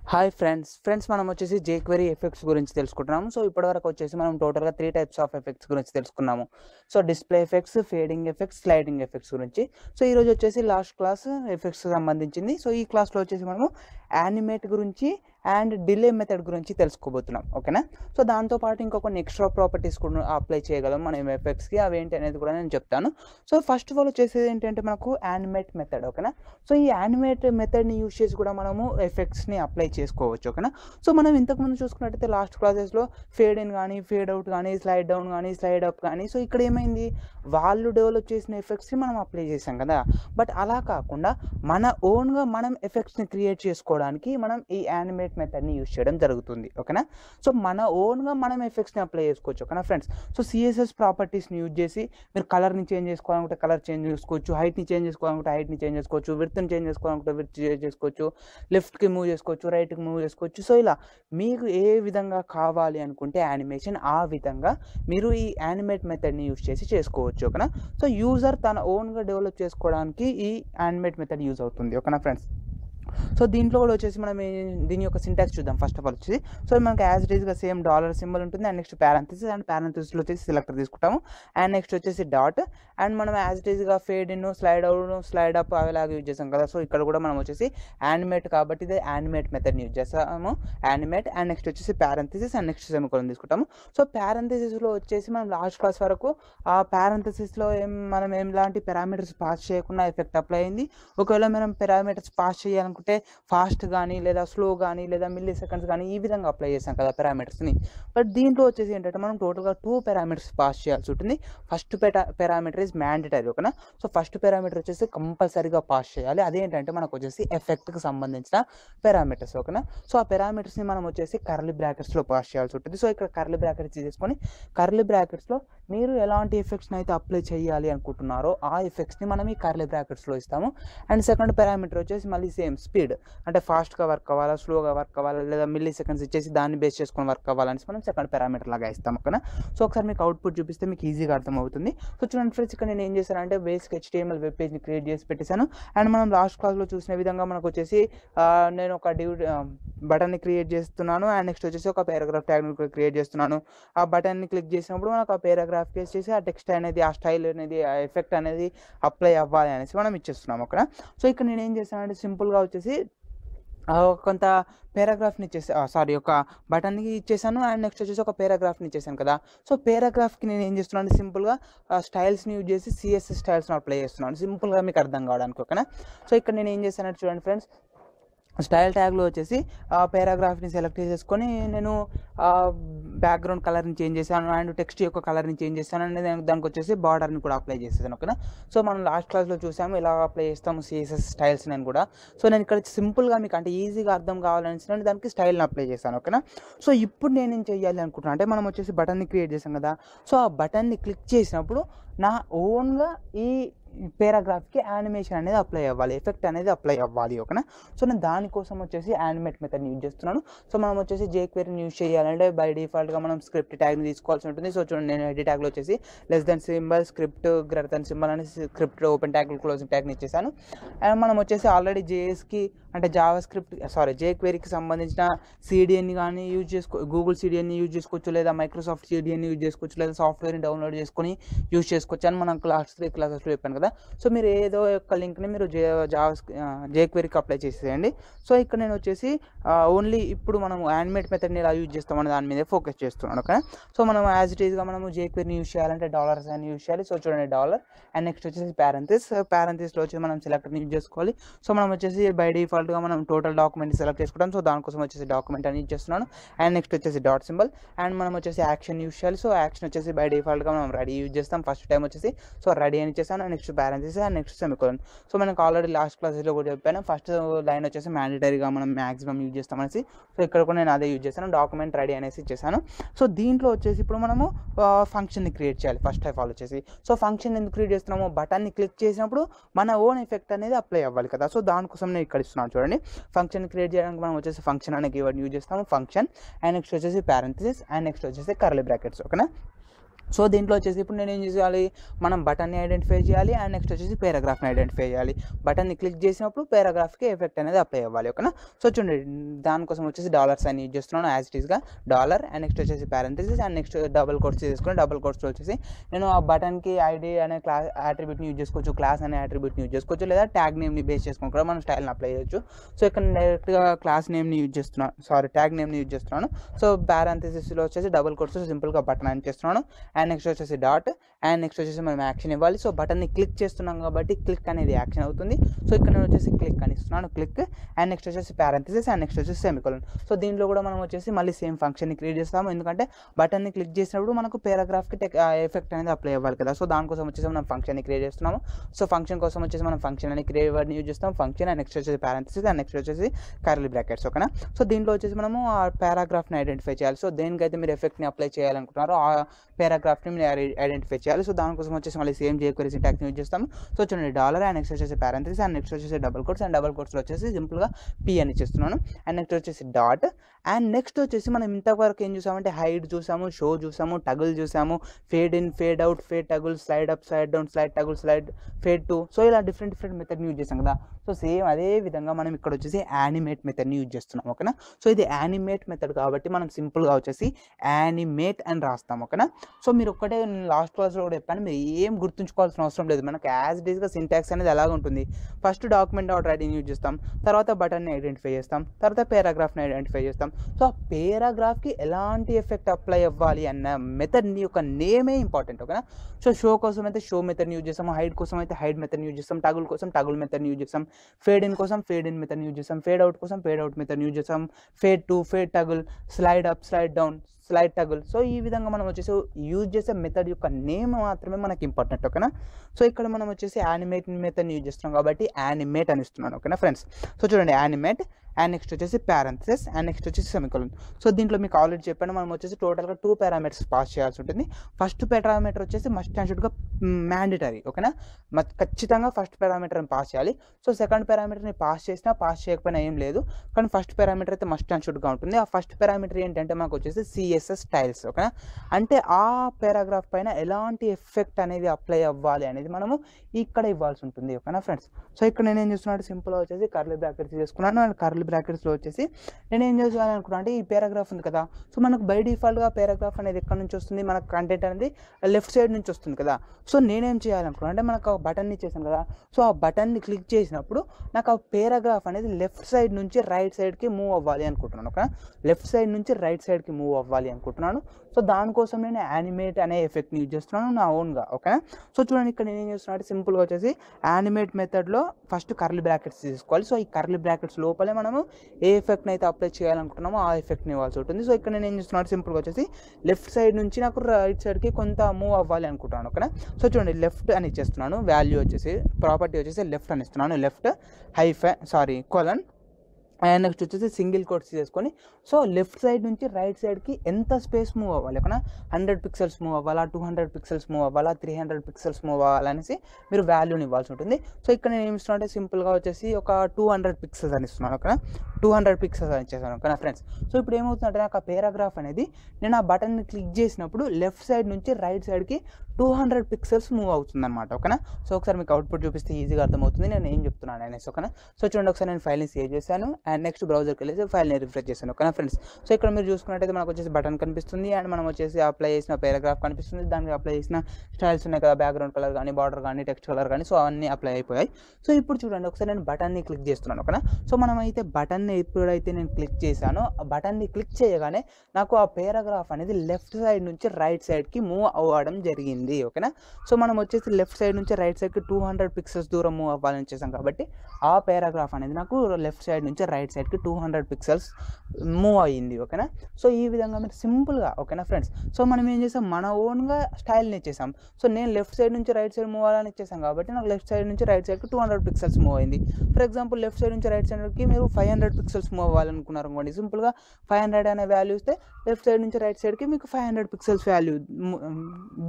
hi friends friends మనం వచ్చేసి jQuery effects గురించి తెలుసుకుంటున్నాము సో ఇప్పటివరకు వచ్చేసి మనం టోటల్గా త్రీ టైప్స్ ఆఫ్ ఎఫెక్ట్స్ గురించి తెలుసుకున్నాము so display effects fading effects sliding effects గురించి సో ఈరోజు వచ్చేసి లాస్ట్ క్లాస్ ఎఫెక్ట్స్ సంబంధించింది సో ఈ క్లాస్లో వచ్చేసి మనము యానిమేట్ గురించి అండ్ డిలే మెథడ్ గురించి తెలుసుకోబోతున్నాం ఓకేనా సో దాంతోపాటు ఇంకా కొన్ని ఎక్స్ట్రా ప్రాపర్టీస్ కూడా అప్లై చేయగలం మనం ఎఫెక్ట్స్కి అవి ఏంటి అనేది కూడా నేను చెప్తాను సో ఫస్ట్ ఆఫ్ ఆల్ వచ్చేసి ఏంటంటే మనకు యానిమేట్ మెథడ్ ఓకేనా సో ఈ యానిమేట్ మెథడ్ని యూజ్ చేసి కూడా మనము ఎఫెక్ట్స్ని అప్లై చేసుకోవచ్చు ఓకేనా సో మనం ఇంతకుముందు చూసుకున్నట్టయితే లాస్ట్ క్లాసెస్లో ఫేడ్ ఇన్ కానీ ఫేడ్ అవుట్ కానీ స్లైడ్ డౌన్ కానీ స్లైడ్ అప్ కానీ సో ఇక్కడ ఏమైంది వాళ్ళు డెవలప్ చేసిన ఎఫెక్ట్స్ని మనం అప్లై చేసాం కదా బట్ అలా కాకుండా మన ఓన్గా మనం ఎఫెక్ట్స్ని క్రియేట్ చేసుకోవడానికి మనం ఈ యానిమేట్ మెథడ్ని యూజ్ చేయడం జరుగుతుంది ఓకేనా సో మన ఓన్గా మనం ఎఫెక్ట్స్ని అప్లై చేసుకోవచ్చు ఓకేనా ఫ్రెండ్స్ సో సిఎస్ఎస్ ప్రాపర్టీస్ని యూజ్ చేసి మీరు కలర్ని చేంజ్ చేసుకోవాలనుకుంటే కలర్ చేంజ్ చేసుకోవచ్చు హైట్ని చేంజ్ చేసుకోవాలనుకుంటే హైట్ని చేంజ్ చేసుకోవచ్చు విడ్త్ని చేంజ్ చేసుకోవాలనుకుంటే విడ్త్ చేంజ్ చేసుకోవచ్చు లెఫ్ట్కి మూవ్ చేసుకోవచ్చు రైట్కి మూవ్ చేసుకోవచ్చు సో ఇలా మీకు ఏ విధంగా కావాలి అనుకుంటే యానిమేషన్ ఆ విధంగా మీరు ఈ యానిమేట్ మెథడ్ని యూజ్ చేసి చేసుకోవచ్చు ఓకేనా సో యూజర్ తన ఓన్గా డెవలప్ చేసుకోవడానికి ఈ యానిమేట్ మెథడ్ యూజ్ అవుతుంది ఓకేనా ఫ్రెండ్స్ సో దీంట్లో కూడా వచ్చేసి మనం ఏ- దీని యొక్క సింటాక్స్ చూద్దాం ఫస్ట్ ఆఫ్ ఆల్ వచ్చేసి సో మనకి యాజ్ ఇట్ ఈస్గా సేమ్ డాలర్ సింబల్ ఉంటుంది అండ్ నెక్స్ట్ ప్యారంథిసిస్ అండ్ ప్యారంథిసిస్లో వచ్చేసి సెలెక్టర్ తీసుకుంటాము అండ్ నెక్స్ట్ వచ్చేసి డాట్ అండ్ మనం యాజ్ ఇట్ ఈస్గా fade in slide out slide up అలాగే యూజ్ చేస్తాం కదా సో ఇక్కడ కూడా మనం వచ్చేసి యానిమేట్ కాబట్టి ఇది యానిమేట్ మెథడ్ని యూజ్ చేస్తాము యానిమేట్ అండ్ నెక్స్ట్ వచ్చేసి ప్యారంథిసిస్ అండ్ నెక్స్ట్ సెమికోలన్ తీసుకుంటాము సో ప్యారంథిసిస్లో వచ్చేసి మనం లాస్ట్ క్లాస్ వరకు ఆ ప్యారంథిసిస్లో ఏం మనం ఏం లాంటి పారామీటర్స్ పాస్ చేయకుండా ఎఫెక్ట్ అప్లై అయింది ఒకవేళ మనం పారామీటర్స్ పాస్ చేయాలనుకుంటే ఫాస్ట్ కానీ లేదా స్లో కానీ లేదా మిల్లీ సెకండ్స్ కానీ ఈ విధంగా అప్లై చేస్తాం కదా పారామీటర్స్ని బట్ దీంట్లో వచ్చేసి ఏంటంటే మనం టోటల్గా టూ పారామీటర్స్ పాస్ చేయాల్సి ఉంటుంది ఫస్ట్ పెరా పారామీటర్ ఇస్ మ్యాండేటరీ ఓకేనా సో ఫస్ట్ పారామీటర్ వచ్చేసి కంపల్సరీగా పాస్ చేయాలి అదేంటంటే మనకు వచ్చేసి ఎఫెక్ట్కి సంబంధించిన పారామీటర్స్ ఓకేనా సో ఆ పారామీటర్స్ని మనం వచ్చేసి కర్లీ బ్రాకెట్స్లో పాస్ చేయాల్సి ఉంటుంది సో ఇక్కడ కర్లీ బ్రాకెట్స్ తీసుకొని కర్లీ బ్రాకెట్స్లో మీరు ఎలాంటి ఎఫెక్ట్స్ని అయితే అప్లై చేయాలి అనుకుంటున్నారో ఆ ఎఫెక్ట్స్ని మనం ఈ కర్లీ బ్రాకెట్స్లో ఇస్తాము అండ్ సెకండ్ పారామీటర్ వచ్చేసి మళ్ళీ సేమ్ స్పీడ్ అంటే ఫాస్ట్గా వర్క్ అవ్వాలా స్లోగా వర్క్ అవ్వాలా లేదా మిల్లీ సెకండ్స్ ఇచ్చేసి దాన్ని బేస్ చేసుకొని వర్క్ అవ్వాలని మనం సెకండ్ పారామీటర్ లాగా ఇస్తాం ఓకేనా సో ఒకసారి మీకు అవుట్పుట్ చూపిస్తే మీకు ఈజీగా అర్థమవుతుంది సో చూడండి ఫ్రెండ్స్ ఇక్కడ నేను ఏం చేశానంటే బేసిక్ హెచ్టిఎంఎల్ వెబ్ పేజ్ని క్రియేట్ చేసి పెట్టేశాను అండ్ మనం లాస్ట్ క్లాస్లో చూసిన విధంగా మనకు వచ్చేసి ఆ, నేను ఒక డ్యూ బటన్ని క్రియేట్ చేస్తున్నాను అండ్ నెక్స్ట్ వచ్చేసి ఒక పారాగ్రాఫ్ ట్యాగ్ని కూడా క్రియేట్ చేస్తున్నాను ఆ బటన్ని క్లిక్ చేసినప్పుడు మనకు ఆ పారాగ్రాఫ్ కేస్ చేసి ఆ టెక్స్ట్ అనేది ఆ స్టైల్ అనేది ఆ ఎఫెక్ట్ అనేది అప్లై అవ్వాలి అనేసి మనం ఇచ్చేస్తున్నాం ఓకేనా సో ఇక్కడ నేను ఏం చేశానంటే సింపుల్గా వచ్చేసి ఆ, కొంత పారాగ్రాఫ్ని ఇచ్చేసి సారీ ఒక బటన్కి ఇచ్చేసాను అండ్ నెక్స్ట్ వచ్చేసి ఒక పారాగ్రాఫ్ని ఇచ్చేసాను కదా సో పారాగ్రాఫ్కి నేను ఏం చేస్తున్నాను సింపుల్గా స్టైల్స్ని యూజ్ చేసి సిఎస్ఎస్ స్టైల్స్ని అప్లై చేస్తున్నాను సింపుల్గా మీకు అర్థం కావడానికి ఓకేనా సో ఇక్కడ నేను ఏం చేశానంటే చూడండి ఫ్రెండ్స్ స్టైల్ ట్యాగ్లో వచ్చేసి ఆ పారాగ్రాఫ్ని సెలెక్ట్ చేసేసుకొని నేను బ్యాక్గ్రౌండ్ కలర్ని చేంజ్ చేశాను అండ్ టెక్స్ట్ యొక్క కలర్ని చేంజ్ చేశాను అండ్ నేను దానికి వచ్చేసి బార్డర్ని కూడా అప్లై చేసేసాను ఓకేనా సో మనం లాస్ట్ క్లాస్లో చూసాము ఎలా అప్లై చేస్తాము సిఎస్ఎస్ స్టైల్స్ నేను కూడా సో నేను ఇక్కడ సింపుల్గా మీకు అంటే ఈజీగా అర్థం కావాలని నేను దానికి స్టైల్ని అప్లై చేశాను ఓకేనా సో ఇప్పుడు నేను ఏం చేయాలి అనుకుంటున్నాను అంటే మనం వచ్చేసి బటన్ని క్రియేట్ చేసాం కదా సో ఆ బటన్ని క్లిక్ చేసినప్పుడు నా ఓన్గా ఈ పేరాగ్రాఫ్కి యానిమేషన్ అనేది అప్లై అవ్వాలి ఎఫెక్ట్ అనేది అప్లై అవ్వాలి ఓకేనా సో నేను దానికోసం వచ్చేసి యానిమేట్ మెథడ్ని యూజ్ చేస్తున్నాను సో మనం వచ్చేసి జేక్వేరీని యూజ్ చేయాలంటే బై డిఫాల్ట్గా మనం స్క్రిప్ట్ ట్యాగ్ని తీసుకోవాల్సి ఉంటుంది సో చూడండి నేను ఎడిట్ ట్యాగ్లో వచ్చేసి less than symbol script greater than symbol అని స్క్రిప్ట్ ఓపెన్ ట్యాగ్ క్లోజింగ్ ట్యాగ్ని ఇచ్చేసాను అండ్ మనం వచ్చేసి ఆల్రెడీ జేఎస్కి అంటే జావా స్క్రిప్ట్ సారీ జేక్వేరీకి సంబంధించిన సిడిఎన్ని కానీ యూజ్ చేసుకో గూగుల్ సిడిఎన్ని యూజ్ చేసుకోవచ్చు లేదా మైక్రోసాఫ్ట్ సిడిఎన్ని యూజ్ చేసుకోవచ్చు లేదా సాఫ్ట్వేర్ని డౌన్లోడ్ చేసుకొని యూజ్ చేసుకోవచ్చు అని మనం క్లాస్ త్రీ క్లాసెస్లో చెప్పాను కదా సో మీరు ఏదో ఒక లింక్ని మీరు జే జావా జేక్వేరీకి అప్లై చేసేయండి సో ఇక్కడ నేను వచ్చేసి ఓన్లీ ఇప్పుడు మనం యానిమేట్ మెథడ్ని ఎలా యూజ్ చేస్తామని దాని మీద ఫోకస్ చేస్తున్నాను ఓకే సో మనం యాజ్ ఇట్ ఈస్గా మనము జేక్వేరీని యూజ్ చేయాలంటే డాలర్స్ అని యూజ్ చేయాలి సో చూడండి డాలర్ అండ్ నెక్స్ట్ వచ్చేసి ప్యారంథిస్ ప్యారంథిస్లో వచ్చి మనం సెలెక్టర్ని యూజ్ చేసుకోవాలి సో మనం వచ్చేసి బై డిఫాల్ట్గా మనం టోటల్ డాక్యుమెంట్ సెలెక్ట్ చేసుకుంటాం సో దానికోసం వచ్చేసి డాక్యుమెంట్ అని యూజ్ చేస్తున్నాను అండ్ నెక్స్ట్ వచ్చేసి డాట్ సింబల్ అండ్ మనం వచ్చేసి యాక్షన్ యూజ్ చేయాలి సో యాక్షన్ వచ్చేసి బై డిఫాల్ట్గా మనం రెడీ యూజ్ చేస్తాం ఫస్ట్ టైం వచ్చేసి సో రెడీ అని ఇచ్చేసాను and next parenthesis and next semicolon so మనకు ఆల్రెడీ లాస్ట్ క్లాసెస్లో కూడా చెప్పాను ఫస్ట్ లైన్ వచ్చేసి మ్యాండేటరీగా మనం మ్యాక్సిమం యూజ్ చేస్తామనేసి సో ఇక్కడ కూడా నేను అదే యూజ్ చేశాను డాక్యుమెంట్ రెడీ అనేసి ఇచ్చేసాను సో దీంట్లో వచ్చేసి ఇప్పుడు మనము ఫంక్షన్ని క్రియేట్ చేయాలి ఫస్ట్ ఆఫ్ ఆల్ వచ్చేసి సో ఫంక్షన్ ఎందుకు క్రియేట్ చేస్తున్నాము బటన్ని క్లిక్ చేసినప్పుడు మన ఓన్ ఎఫెక్ట్ అనేది అప్లై అవ్వాలి కదా సో దానికోసం నేను ఇక్కడ ఇస్తున్నాను చూడండి ఫంక్షన్ క్రియేట్ చేయడానికి మనం వచ్చేసి ఫంక్షన్ అనే కీవర్డ్ యూజ్ చేస్తాము ఫంక్షన్ అండ్ నెక్స్ట్ వచ్చేసి ప్యారెంథిసిస్ అండ్ నెక్స్ట్ వచ్చేసి కర్లీ బ్రాకెట్స్ ఓకేనా సో దీంట్లో వచ్చేసి ఇప్పుడు నేను ఏం చేయాలి మనం బటన్ని ఐడెంటిఫై చేయాలి అండ్ నెక్స్ట్ వచ్చేసి పారాగ్రాఫ్ని ఐడెంటిఫై చేయాలి బటన్ని క్లిక్ చేసినప్పుడు పారాగ్రాఫ్కి ఎఫెక్ట్ అనేది అప్లై అవ్వాలి ఓకేనా సో చూడండి దానికోసం వచ్చేసి డాలర్స్ అని యూజ్ చేస్తున్నాను యాజ్ ఇట్ ఈస్గా డాలర్ అండ్ నెక్స్ట్ వచ్చేసి parenthesis and next double quotes తీసుకుని డబుల్ కోట్స్ వచ్చేసి నేను ఆ బటన్కి ఐడి అనే క్లాస్ అట్రిబ్యూట్ని యూజ్ చేసుకోవచ్చు క్లాస్ అనే అట్రిబ్యూట్ని యూజ్ చేసుకోవచ్చు లేదా ట్యాగ్ నేమ్ని బేస్ చేసుకుని కూడా మనం స్టైల్ని అప్లై చేయొచ్చు సో ఇక్కడ డైరెక్ట్గా క్లాస్ నేమ్ని యూజ్ చేస్తున్నాను సారీ ట్యాగ్ నేమ్ని యూజ్ చేస్తున్నాను సో పారెంథసిస్లో వచ్చేసి డబుల్ కోట్స్ సింపుల్గా బటన్ అని చేస్తున్నాను అండ్ నెక్స్ట్ వచ్చేసి డాట్ అండ్ నెక్స్ట్ వచ్చేసి మనం యాక్షన్ ఇవ్వాలి సో బటన్ని క్లిక్ చేస్తున్నాం కాబట్టి క్లిక్ అనేది యాక్షన్ అవుతుంది సో ఇక్కడ నేను వచ్చేసి క్లిక్ అని ఇస్తున్నాను క్లిక్ అండ్ నెక్స్ట్ వచ్చేసి పారెంథసిస్ అండ్ నెక్స్ట్ వచ్చేసి సెమికోలన్ సో దీంట్లో కూడా మనం వచ్చేసి మళ్ళీ సేమ్ ఫంక్షన్ని క్రియేట్ చేస్తాము ఎందుకంటే బటన్ని క్లిక్ చేసినప్పుడు మనకు పారాగ్రాఫ్కి టెక్ ఎఫెక్ట్ అనేది అప్లై అవ్వాలి కదా సో దానికోసం వచ్చేసి మనం ఫంక్షన్ని క్రియేట్ చేస్తున్నాము సో ఫంక్షన్ కోసం వచ్చేసి మనం ఫంక్షన్ అని క్రియేట్ వర్డ్ని యూజ్ చేస్తాం ఫంక్షన్ అండ్ నెక్స్ట్ వచ్చేసి పారెంథసిస్ అండ్ నెక్స్ట్ వచ్చేసి కర్లీ బ్రాకెట్స్ ఓకేనా సో దీంట్లో వచ్చేసి మనము ఆ పారాగ్రాఫ్ని ఐడెంటిఫై చేయాలి సో దేనికైతే మీరు ఎఫెక్ట్ని అప్లై చేయాలనుకుంటున్నారో ఆ పారాగ్రాఫ్ని మీరు ఐడెంటిఫై చేయాలి సో దానికోసం వచ్చేసి మళ్ళీ సేమ్ జేక్వరీ సింటాక్స్ యూజ్ చేస్తాము సో చూడండి డాలర్ అండ్ నెక్స్ట్ వచ్చేసి పారెంథసిస్ అండ్ నెక్స్ట్ వచ్చేసి డబుల్ కోట్స్ అండ్ డబుల్ కోట్స్లో వచ్చేసి సింపుల్గా పి అని చేస్తున్నాను అండ్ నెక్స్ట్ వచ్చేసి డాట్ అండ్ నెక్స్ట్ వచ్చేసి మనం ఇంతవరకు ఏం చూసామంటే హైడ్ చూసాము షో చూసాము టగుల్ చూసాము fade in fade out fade toggle slide up slide down slide toggle slide fade to so ఇలా డిఫరెంట్ డిఫరెంట్ మెథడ్ని యూజ్ చేస్తాం కదా సో సేమ్ అదే విధంగా మనం ఇక్కడ వచ్చేసి యానిమేట్ మెథడ్ని యూజ్ చేస్తున్నాం ఓకేనా సో ఇది యానిమేట్ మెథడ్ కాబట్టి మనం సింపుల్గా వచ్చేసి యానిమేట్ అని రాస్తాం ఓకేనా సో మీరు ఒక్కటే లాస్ట్ క్లాస్లో కూడా చెప్పాను మీరు ఏం గుర్తుంచుకోవాల్సిన అవసరం లేదు మనకు యాజ్ డీస్గా సింటాక్స్ అనేది అలాగ ఉంటుంది first document dot writing use చేస్తాం తర్వాత బటన్ని ఐడెంటిఫై చేస్తాం తర్వాత పారాగ్రాఫ్ని ఐడెంటిఫై చేస్తాం సో ఆ పారాగ్రాఫ్కి ఎలాంటి ఎఫెక్ట్ అప్లై అవ్వాలి అన్న మెథడ్ని యొక్క నేమే ఇంపార్టెంట్ ఓకేనా సో షో కోసం అయితే షో మెథడ్ని యూజ్ చేస్తాం హైడ్ కోసం అయితే హైడ్ మెథడ్ని యూజ్ చేస్తాం టగుల్ కోసం టగుల్ మెథడ్ని యూజ్ చేస్తాం ఫేడ్ ఇన్ కోసం ఫేడ్ ఇన్ మెథడ్ని యూజ్ చేస్తాం ఫేడ్ అవుట్ కోసం ఫేడ్ అవుట్ మెథడ్ని యూజ్ చేస్తాం fade to fade toggle slide up slide down slide toggle so ఈ విధంగా మనం వచ్చేసి యూజ్ చేసే మెథడ్ యొక్క నేమ్ మాత్రమే మనకి ఇంపార్టెంట్ ఓకేనా సో ఇక్కడ మనం వచ్చేసి యానిమేట్ మెథడ్ని యూజ్ చేస్తున్నాం కాబట్టి యానిమేట్ అని ఇస్తున్నాను ఓకేనా ఫ్రెండ్స్ సో చూడండి యానిమేట్ అండ్ నెక్స్ట్ వచ్చేసి పారెంథసిస్ అండ్ నెక్స్ట్ వచ్చేసి సెమికోలన్ సో దీంట్లో మీకు ఆల్రెడీ చెప్పాను మనం వచ్చేసి టోటల్గా టూ పారామీటర్స్ పాస్ చేయాల్సి ఉంటుంది ఫస్ట్ పారామీటర్ వచ్చేసి మస్ట్ అండ్ షుడ్గా మ్యాండేటరీ ఓకేనా మత్ ఖచ్చితంగా ఫస్ట్ పారామీటర్ని పాస్ చేయాలి సో సెకండ్ పారామీటర్ని పాస్ చేసినా పాస్ చేయకపోయినా ఏం లేదు కానీ ఫస్ట్ పారామీటర్ అయితే మస్ట్ అండ్ షుడ్గా ఉంటుంది ఆ ఫస్ట్ పారామీటర్ ఏంటంటే మనకు వచ్చేసి సిఎస్ఎస్ స్టైల్స్ ఓకేనా అంటే ఆ పారాగ్రాఫ్ పైన ఎలాంటి ఎఫెక్ట్ అనేది అప్లై అవ్వాలి అనేది మనము ఇక్కడ ఇవ్వాల్సి ఉంటుంది ఓకేనా ఫ్రెండ్స్ సో ఇక్కడ నేను ఏం చేస్తున్నాను సింపుల్గా వచ్చేసి కర్లీ బ్రాకెట్స్ చేసుకున్నాను అండ్ కర్లీ బ్రాకెట్స్లో వచ్చేసి నేను ఏం చేయాలి అనుకున్నాను అంటే ఈ పారాగ్రాఫ్ ఉంది కదా సో మనకు బై డిఫాల్ట్గా పారాగ్రాఫ్ అనేది ఎక్కడ నుంచి వస్తుంది మనకు కంటెంట్ అనేది లెఫ్ట్ సైడ్ నుంచి వస్తుంది కదా సో నేనేం చేయాలనుకున్నాను అంటే మనకు ఒక బటన్ ఇచ్చేసాను కదా సో ఆ బటన్ని క్లిక్ చేసినప్పుడు నాకు ఆ పారాగ్రాఫ్ అనేది లెఫ్ట్ సైడ్ నుంచి రైట్ సైడ్కి మూవ్ అవ్వాలి అనుకుంటున్నాను ఓకే లెఫ్ట్ సైడ్ నుంచి రైట్ సైడ్కి మూవ్ అవ్వాలి అనుకుంటున్నాను సో దానికోసం నేను యానిమేట్ అనే ఎఫెక్ట్ని యూజ్ చేస్తున్నాను నా ఓన్గా ఓకేనా సో చూడండి ఇక్కడ నేను ఏం చేస్తున్నాను అంటే సింపుల్గా వచ్చేసి యానిమేట్ మెథడ్లో ఫస్ట్ కర్లీ బ్రాకెట్స్ తీసుకోవాలి సో ఈ కర్లీ బ్రాకెట్స్ లోపలే మనము ఏ ఎఫెక్ట్ని అయితే అప్లై చేయాలనుకుంటున్నామో ఆ ఎఫెక్ట్ని ఇవ్వాల్సి ఉంటుంది సో ఇక్కడ నేను ఏం చేస్తున్నాను సింపుల్గా వచ్చేసి లెఫ్ట్ సైడ్ నుంచి నాకు రైట్ సైడ్కి కొంత మూవ్ అవ్వాలి అనుకుంటున్నాను ఓకేనా సో చూడండి లెఫ్ట్ అని ఇచ్చేస్తున్నాను వాల్యూ వచ్చేసి ప్రాపర్టీ వచ్చేసి లెఫ్ట్ అని ఇస్తున్నాను left hyphen sorry colon and next వచ్చేసి సింగిల్ కోట్స్ చేసుకొని సో లెఫ్ట్ సైడ్ నుంచి రైట్ సైడ్కి ఎంత స్పేస్ మూవ్ అవ్వాలి ఓకేనా హండ్రెడ్ పిక్సెల్స్ మూవ్ అవ్వాలా టూ హండ్రెడ్ పిక్సెల్స్ మూవ్ అవ్వాలా త్రీ హండ్రెడ్ పిక్సెల్స్ మూవ్ అవ్వాలనేసి మీరు వాల్యూని ఇవ్వాల్సి ఉంటుంది సో ఇక్కడ నేను ఏమి ఇస్తున్నాను అంటే సింపుల్గా వచ్చేసి ఒక టూ హండ్రెడ్ పిక్సెల్స్ అని ఇస్తున్నాను ఓకేనా టూ హండ్రెడ్ పిక్సెల్స్ అని ఇచ్చేసాను ఓకేనా ఫ్రెండ్స్ సో ఇప్పుడు ఏమవుతుందంటే నాకు ఆ పారాగ్రాఫ్ అనేది నేను ఆ బటన్ని క్లిక్ చేసినప్పుడు లెఫ్ట్ సైడ్ నుంచి రైట్ సైడ్కి టూ హండ్రెడ్ పిక్సెల్స్ మూవ్ అవుతుంది అనమాట ఓకేనా సో ఒకసారి మీకు అవుట్పుట్ చూపిస్తే ఈజీగా అర్థమవుతుంది నేను ఏం చెప్తున్నాను అనేసి ఓకేనా సో చూడండి ఒకసారి నేను ఫైల్ని సేవ్ చేశాను అండ్ నెక్స్ట్ బ్రౌజర్కి వెళ్ళేసి ఫైల్ని రిఫ్రెష్ చేశాను ఓకేనా ఫ్రెండ్స్ సో ఇక్కడ మీరు చూసుకున్నట్టయితే మనకు వచ్చేసి బటన్ కనిపిస్తుంది అండ్ మనం వచ్చేసి అప్లై చేసిన పారాగ్రాఫ్ కనిపిస్తుంది దానికి అప్లై చేసిన స్టైల్స్ ఉన్నాయి కదా బ్యాక్గ్రౌండ్ కలర్ కానీ బార్డర్ కానీ టెక్స్ట్ కలర్ కానీ సో అవన్నీ అప్లై అయిపోయాయి సో ఇప్పుడు చూడండి ఒకసారి నేను బటన్ని క్లిక్ చేస్తున్నాను ఓకేనా సో మనం అయితే బటన్ని ఎప్పుడైతే నేను క్లిక్ చేశానో ఆ బటన్ని క్లిక్ చేయగానే నాకు ఆ పారాగ్రాఫ్ అనేది లెఫ్ట్ సైడ్ నుంచి రైట్ సైడ్కి మూవ్ అవ్వడం జరిగింది ఓకేనా సో మనం వచ్చేసి లెఫ్ట్ సైడ్ నుంచి రైట్ సైడ్కి టూ హండ్రెడ్ పిక్సెల్స్ దూరం మూవ్ అవ్వాలని చేసాం కాబట్టి ఆ పారాగ్రాఫ్ అనేది నాకు లెఫ్ట్ సైడ్ నుంచి రైట్ సైడ్కి టూ హండ్రెడ్ పిక్సెల్స్ మూవ్ అయ్యింది ఓకేనా సో ఈ విధంగా మీరు సింపుల్గా ఓకేనా ఫ్రెండ్స్ సో మనం ఏం చేసాం మన ఓన్గా స్టైల్ని ఇచ్చేసాం సో నేను లెఫ్ట్ సైడ్ నుంచి రైట్ సైడ్ మూవ్ అవ్వాలని ఇచ్చేసాం కాబట్టి నాకు లెఫ్ట్ సైడ్ నుంచి రైట్ సైడ్కి టూ హండ్రెడ్ పిక్సెల్స్ మూవ్ అయింది ఫర్ ఎగ్జాంపుల్ లెఫ్ట్ సైడ్ నుంచి రైట్ సైడ్కి మీరు ఫైవ్ హండ్రెడ్ పిక్సెల్స్ మూవ్ అవ్వాలనుకున్నారు అనుకోండి సింపుల్గా ఫైవ్ హండ్రెడ్ అనే వాల్యూ ఇస్తే లెఫ్ట్ సైడ్ నుంచి రైట్ సైడ్కి మీకు ఫైవ్ హండ్రెడ్ పిక్సెల్స్ వాల్యూ దూరం మూవ్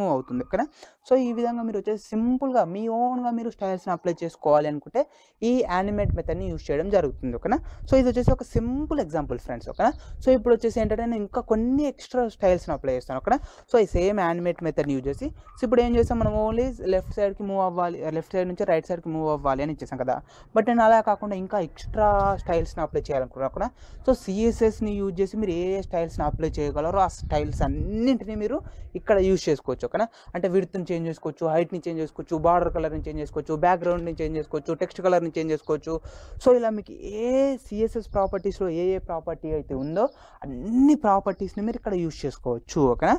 మూవ్ అవుతుంది ఓకేనా సో ఈ విధంగా మీరు వచ్చేసి సింపుల్గా మీ ఓన్గా మీరు స్టైల్స్ని అప్లై చేసుకోవాలి అనుకుంటే ఈ యానిమేట్ మెథడ్ని యూస్ చేయడం జరుగుతుంది ఓకేనా సో ఇది వచ్చేసి ఒక సింపుల్ ఎగ్జాంపుల్ ఫ్రెండ్స్ ఓకేనా సో ఇప్పుడు వచ్చేసి ఏంటంటే నేను ఇంకా కొన్ని ఎక్స్ట్రా స్టైల్స్ని అప్లై చేస్తాను ఓకేనా సో ఈ సేమ్ యానిమేట్ మెథడ్ని యూజ్ చేసి సో ఇప్పుడు ఏం చేస్తాం మనం ఓన్లీ లెఫ్ట్ సైడ్కి మూవ్ అవ్వాలి లెఫ్ట్ సైడ్ నుంచి రైట్ సైడ్కి మూవ్ అవ్వాలి అని ఇచ్చేసాం కదా బట్ నేను అలా కాకుండా ఇంకా ఎక్స్ట్రా స్టైల్స్ని అప్లై చేయాలనుకున్నాను కూడా సో సిఎస్ఎస్ని యూజ్ చేసి మీరు ఏ ఏ స్టైల్స్ని అప్లై చేయగలరో ఆ స్టైల్స్ అన్నింటినీ మీరు ఇక్కడ యూజ్ చేసుకోవచ్చు ఓకేనా అంటే విడ్త్ని చేంజ్ చేసుకోవచ్చు హైట్ని చేంజ్ చేసుకోవచ్చు బార్డర్ కలర్ని చేంజ్ చేసుకోవచ్చు బ్యాక్గ్రౌండ్ని చేంజ్ చేసుకోవచ్చు టెక్స్ట్ కలర్ని చేంజ్ చేసుకోవచ్చు సో ఇలా మీకు ఏ సిఎస్ఎస్ ప్రాపర్టీస్లో ఏ ఏ ప్రాపర్టీ అయితే ఉందో అన్ని ప్రాపర్టీస్ని మీరు ఇక్కడ యూజ్ చేసుకోవచ్చు ఓకేనా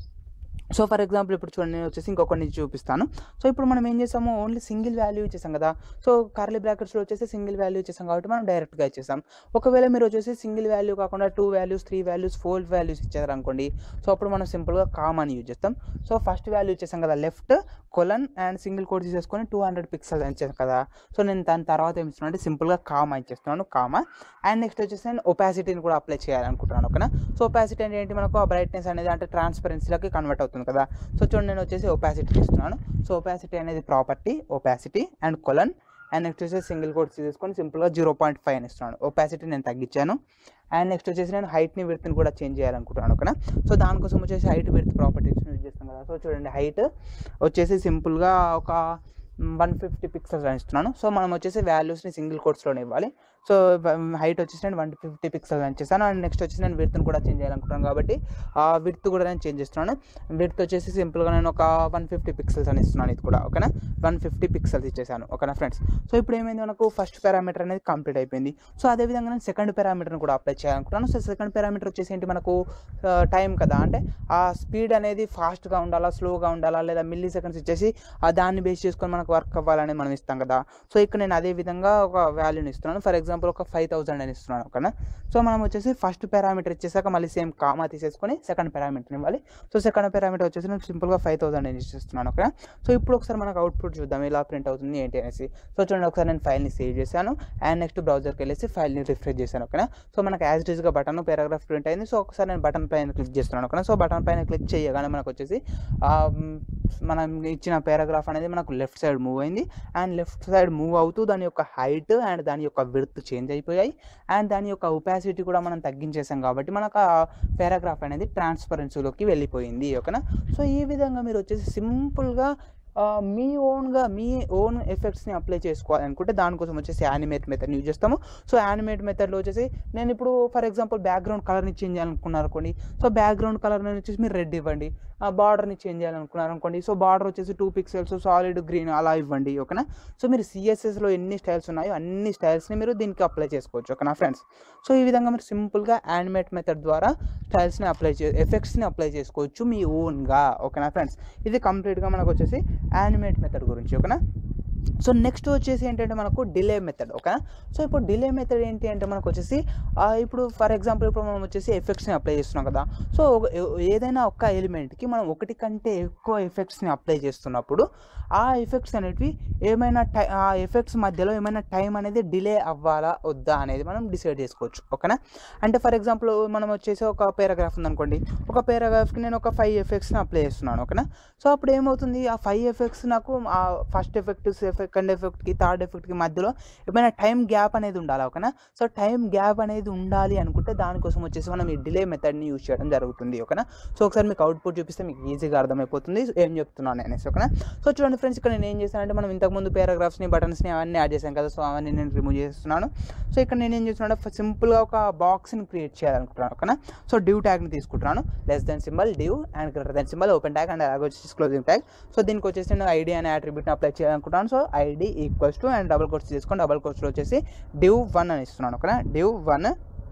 సో ఫర్ ఎగ్జాంపుల్ ఇప్పుడు చూడండి నేను వచ్చేసి ఇంకొకటి చూపిస్తాను సో ఇప్పుడు మనం ఏం చేసాము ఓన్లీ సింగిల్ వాల్యూ ఇచ్చేసాం కదా సో కర్లీ బ్రాకెట్స్లో వచ్చేసి సింగిల్ వాల్యూ ఇచ్చేసాం కాబట్టి మనం డైరెక్ట్గా ఇచ్చేసాం ఒకవేళ మీరు వచ్చేసి సింగిల్ వాల్యూ కాకుండా two values three values four values ఇచ్చారు అనుకోండి సో అప్పుడు మనం సింపుల్గా కామ్ అని యూజ్ చేస్తాం సో ఫస్ట్ వాల్యూ ఇచ్చేసాం కదా left colon and single code తీసేసుకొని టూ హండ్రెడ్ పిక్సెల్స్ ఇచ్చాను కదా సో నేను దాని తర్వాత ఏం ఇస్తున్నాను అంటే సింపుల్గా కామా ఇచ్చేస్తున్నాను కామా అండ్ నెక్స్ట్ వచ్చేసి నేను ఒపాసిటీని కూడా అప్లై చేయాలనుకుంటున్నాను ఓకేనా సో ఒపాసిటీ అంటే ఏంటి మనకు ఆ బ్రైట్నెస్ అనేది అంటే ట్రాన్స్పరెన్సీలోకి కన్వర్ట్ అవుతుంది కదా సో చూడండి నేను వచ్చేసి ఒపాసిటీ ఇస్తున్నాను సో ఒపాసిటీ అనేది property opacity and colon and next వచ్చేసి సింగిల్ కోడ్స్ తీసుకొని సింపుల్గా జీరో పాయింట్ ఫైవ్ అని ఇస్తున్నాను ఒపాసిటీ నేను తగ్గించాను అండ్ నెక్స్ట్ వచ్చేసి నేను హైట్ని విడ్త్ని కూడా చేంజ్ చేయాలనుకుంటున్నాను ఓకేనా సో దానికోసం వచ్చేసి హైట్ విడ్త్ ప్రాపర్టీస్ని యూజ్ చేస్తాం కదా సో చూడండి హైట్ వచ్చేసి సింపుల్గా ఒక వన్ ఫిఫ్టీ పిక్సెల్స్ అని ఇస్తున్నాను సో మనం వచ్చేసి వాల్యూస్ని సింగిల్ కోడ్స్లోనే ఇవ్వాలి సో హైట్ వచ్చేసి నేను వన్ ఫిఫ్టీ పిక్సెల్స్ అని చేస్తాను అండ్ నెక్స్ట్ వచ్చేసి నేను విడ్త్ని కూడా చేంజ్ చేయాలనుకుంటున్నాను కాబట్టి ఆ విడ్త్ కూడా నేను చేంజ్ చేస్తున్నాను విడ్త్ వచ్చేసి సింపుల్గా నేను ఒక వన్ ఫిఫ్టీ పిక్సెల్స్ అని ఇస్తున్నాను ఇది కూడా ఓకేనా వన్ ఫిఫ్టీ పిక్సెల్స్ ఇచ్చేసాను ఓకేనా ఫ్రెండ్స్ సో ఇప్పుడు ఏమైంది మనకు ఫస్ట్ పారామీటర్ అనేది కంప్లీట్ అయిపోయింది సో అదేవిధంగా నేను సెకండ్ పారామీటర్ని కూడా అప్లై చేయాలనుకుంటున్నాను సో సెకండ్ పారామీటర్ వచ్చేసి ఏంటి మనకు టైం కదా అంటే ఆ స్పీడ్ అనేది ఫాస్ట్గా ఉండాలా స్లోగా ఉండాలా లేదా మిల్లీ సెకండ్స్ ఇచ్చేసి ఆ దాన్ని బేస్ చేసుకొని మనకు వర్క్ అవ్వాలని మనం ఇస్తాం కదా సో ఇక్కడ నేను అదే విధంగా ఒక వాల్యూని ఇస్తున్నాను ఫర్ ఎగ్జాంపుల్ ఒక ఫైవ్ థౌసండ్ అని ఇస్తున్నాను ఓకేనా సో మనం వచ్చేసి ఫస్ట్ పారామీటర్ ఇచ్చేసాక మళ్ళీ సేమ్ కామా తీసేసుకొని సెకండ్ పారామీటర్ ఇవ్వాలి సో సెకండ్ పారామీటర్ వచ్చేసి నేను సింపుల్గా ఫైవ్ థౌసండ్ అని ఇస్తున్నాను ఓకేనా సో ఇప్పుడు ఒకసారి మనకు అవుట్పుట్ చూద్దాం ఎలా ప్రింట్ అవుతుంది ఏంటి అనేసి సో చూడండి ఒకసారి నేను ఫైల్ని సేవ్ చేశాను అండ్ నెక్స్ట్ బ్రౌజర్కి వెళ్ళేసి ఫైల్ని రిఫ్రెష్ చేశాను ఓకేనా సో మనకు యాజ్ ఇట్ ఈస్గా బటన్ పారాగ్రాఫ్ ప్రింట్ అయింది సో ఒకసారి నేను బటన్ పైన క్లిక్ చేస్తున్నాను ఓకేనా సో బటన్ పైన క్లిక్ చేయగానే మనకు వచ్చేసి ఆ, మ్, మనం ఇచ్చిన పారాగ్రాఫ్ అనేది మనకు లెఫ్ట్ సైడ్ మూవ్ అయింది అండ్ లెఫ్ట్ సైడ్ మూవ్ అవుతూ దాని యొక్క హైట్ అండ్ దాని యొక్క విడ్త్ చేంజ్ అయిపోయాయి అండ్ దాని యొక్క ఒపాసిటీ కూడా మనం తగ్గించేసాం కాబట్టి మనకు ఆ పారాగ్రాఫ్ అనేది ట్రాన్స్పరెన్సీలోకి వెళ్ళిపోయింది ఓకేనా సో ఈ విధంగా మీరు వచ్చేసి సింపుల్గా ఆ, మీ ఓన్గా మీ ఓన్ ఎఫెక్ట్స్ని అప్లై చేసుకోవాలనుకుంటే దానికోసం వచ్చేసి యానిమేట్ మెథడ్ని యూజ్ చేస్తాము సో యానిమేట్ మెథడ్లో వచ్చేసి నేను ఇప్పుడు ఫర్ ఎగ్జాంపుల్ బ్యాక్గ్రౌండ్ కలర్ని చేంజ్ చేయాలనుకున్నారు అనుకోండి సో బ్యాక్గ్రౌండ్ కలర్ని వచ్చేసి మీరు రెడ్ ఇవ్వండి ఆ బార్డర్ని చేంజ్ చేయాలనుకున్నారు అనుకోండి సో బార్డర్ వచ్చేసి టూ పిక్సెల్స్ సాలిడ్ గ్రీన్ అలా ఇవ్వండి ఓకేనా సో మీరు సిఎస్ఎస్లో ఎన్ని స్టైల్స్ ఉన్నాయో అన్ని స్టైల్స్ని మీరు దీనికి అప్లై చేసుకోవచ్చు ఓకేనా ఫ్రెండ్స్ సో ఈ విధంగా మీరు సింపుల్గా యానిమేట్ మెథడ్ ద్వారా స్టైల్స్ని అప్లై చే ఎఫెక్ట్స్ని అప్లై చేసుకోవచ్చు మీ ఓన్గా ఓకేనా ఫ్రెండ్స్ ఇది కంప్లీట్గా మనకు వచ్చేసి యానిమేట్ మెథడ్ గురించి ఓకేనా సో నెక్స్ట్ వచ్చేసి ఏంటంటే మనకు డిలే మెథడ్ ఓకేనా సో ఇప్పుడు డిలే మెథడ్ ఏంటి అంటే మనకు వచ్చేసి ఆ, ఇప్పుడు ఫర్ ఎగ్జాంపుల్ ఇప్పుడు మనం వచ్చేసి ఎఫెక్ట్స్ని అప్లై చేస్తున్నాం కదా సో ఒక- ఏ- ఏదైనా ఒక్క ఎలిమెంట్కి మనం ఒకటి కంటే ఎక్కువ ఎఫెక్ట్స్ని అప్లై చేస్తున్నప్పుడు ఆ ఎఫెక్ట్స్ అనేటివి ఏమైనా టై ఆ ఎఫెక్ట్స్ మధ్యలో ఏమైనా టైం అనేది డిలే అవ్వాలా వద్దా అనేది మనం డిసైడ్ చేసుకోవచ్చు ఓకేనా అంటే ఫర్ ఎగ్జాంపుల్ మనం వచ్చేసి ఒక పారాగ్రాఫ్ ఉందనుకోండి ఒక పారాగ్రాఫ్కి నేను ఒక ఫైవ్ ఎఫెక్ట్స్ని అప్లై చేస్తున్నాను ఓకేనా సో అప్పుడు ఏమవుతుంది ఆ ఫైవ్ ఎఫెక్ట్స్ నాకు ఆ ఫస్ట్ ఎఫెక్ట్ సెకండ్ ఎఫెక్ట్కి థర్డ్ ఎఫెక్ట్కి మధ్యలో ఏమైనా టైం గ్యాప్ అనేది ఉండాలి ఓకేనా సో టైం గ్యాప్ అనేది ఉండాలి అనుకుంటే దానికోసం వచ్చేసి మనం ఈ డిలే మెథడ్ని యూజ్ చేయడం జరుగుతుంది ఓకేనా సో ఒకసారి మీకు అవుట్పుట్ చూపిస్తే మీకు ఈజీగా అర్థమైపోతుంది ఏం చెప్తున్నాను అనేసి ఓకేనా సో చూడండి ఫ్రెండ్స్ ఇక్కడ నేను ఏం చేశానంటే మనం ఇంతకుముందు పారాగ్రాఫ్స్ని బటన్స్ని అవన్నీ యాడ్ చేశాను కదా సో అవన్నీ నేను రిమూవ్ చేస్తున్నాను సో ఇక్కడ నేను ఏం చేస్తున్నాను సింపుల్గా ఒక బాక్స్ని క్రియేట్ చేయాలనుకుంటున్నాను ఓకేనా సో డ్యూ ట్యాగ్ని తీసుకుంటున్నాను లెస్ దెన్ సింబల్ డ్యూ and greater than symbol open tag and అలాగే వచ్చేసి క్లోజింగ్ ట్యాగ్ సో దీనికి వచ్చేసి నేను ఐడి అనే అట్రిబ్యూట్ని అప్లై చేయాలనుకుంటున్నాను so ID equals to and double quotes తీసుకొని డబుల్ కోర్స్లో వచ్చేసి డ్యూ వన్ అని ఇస్తున్నాను ఓకేనా డ్యూ వన్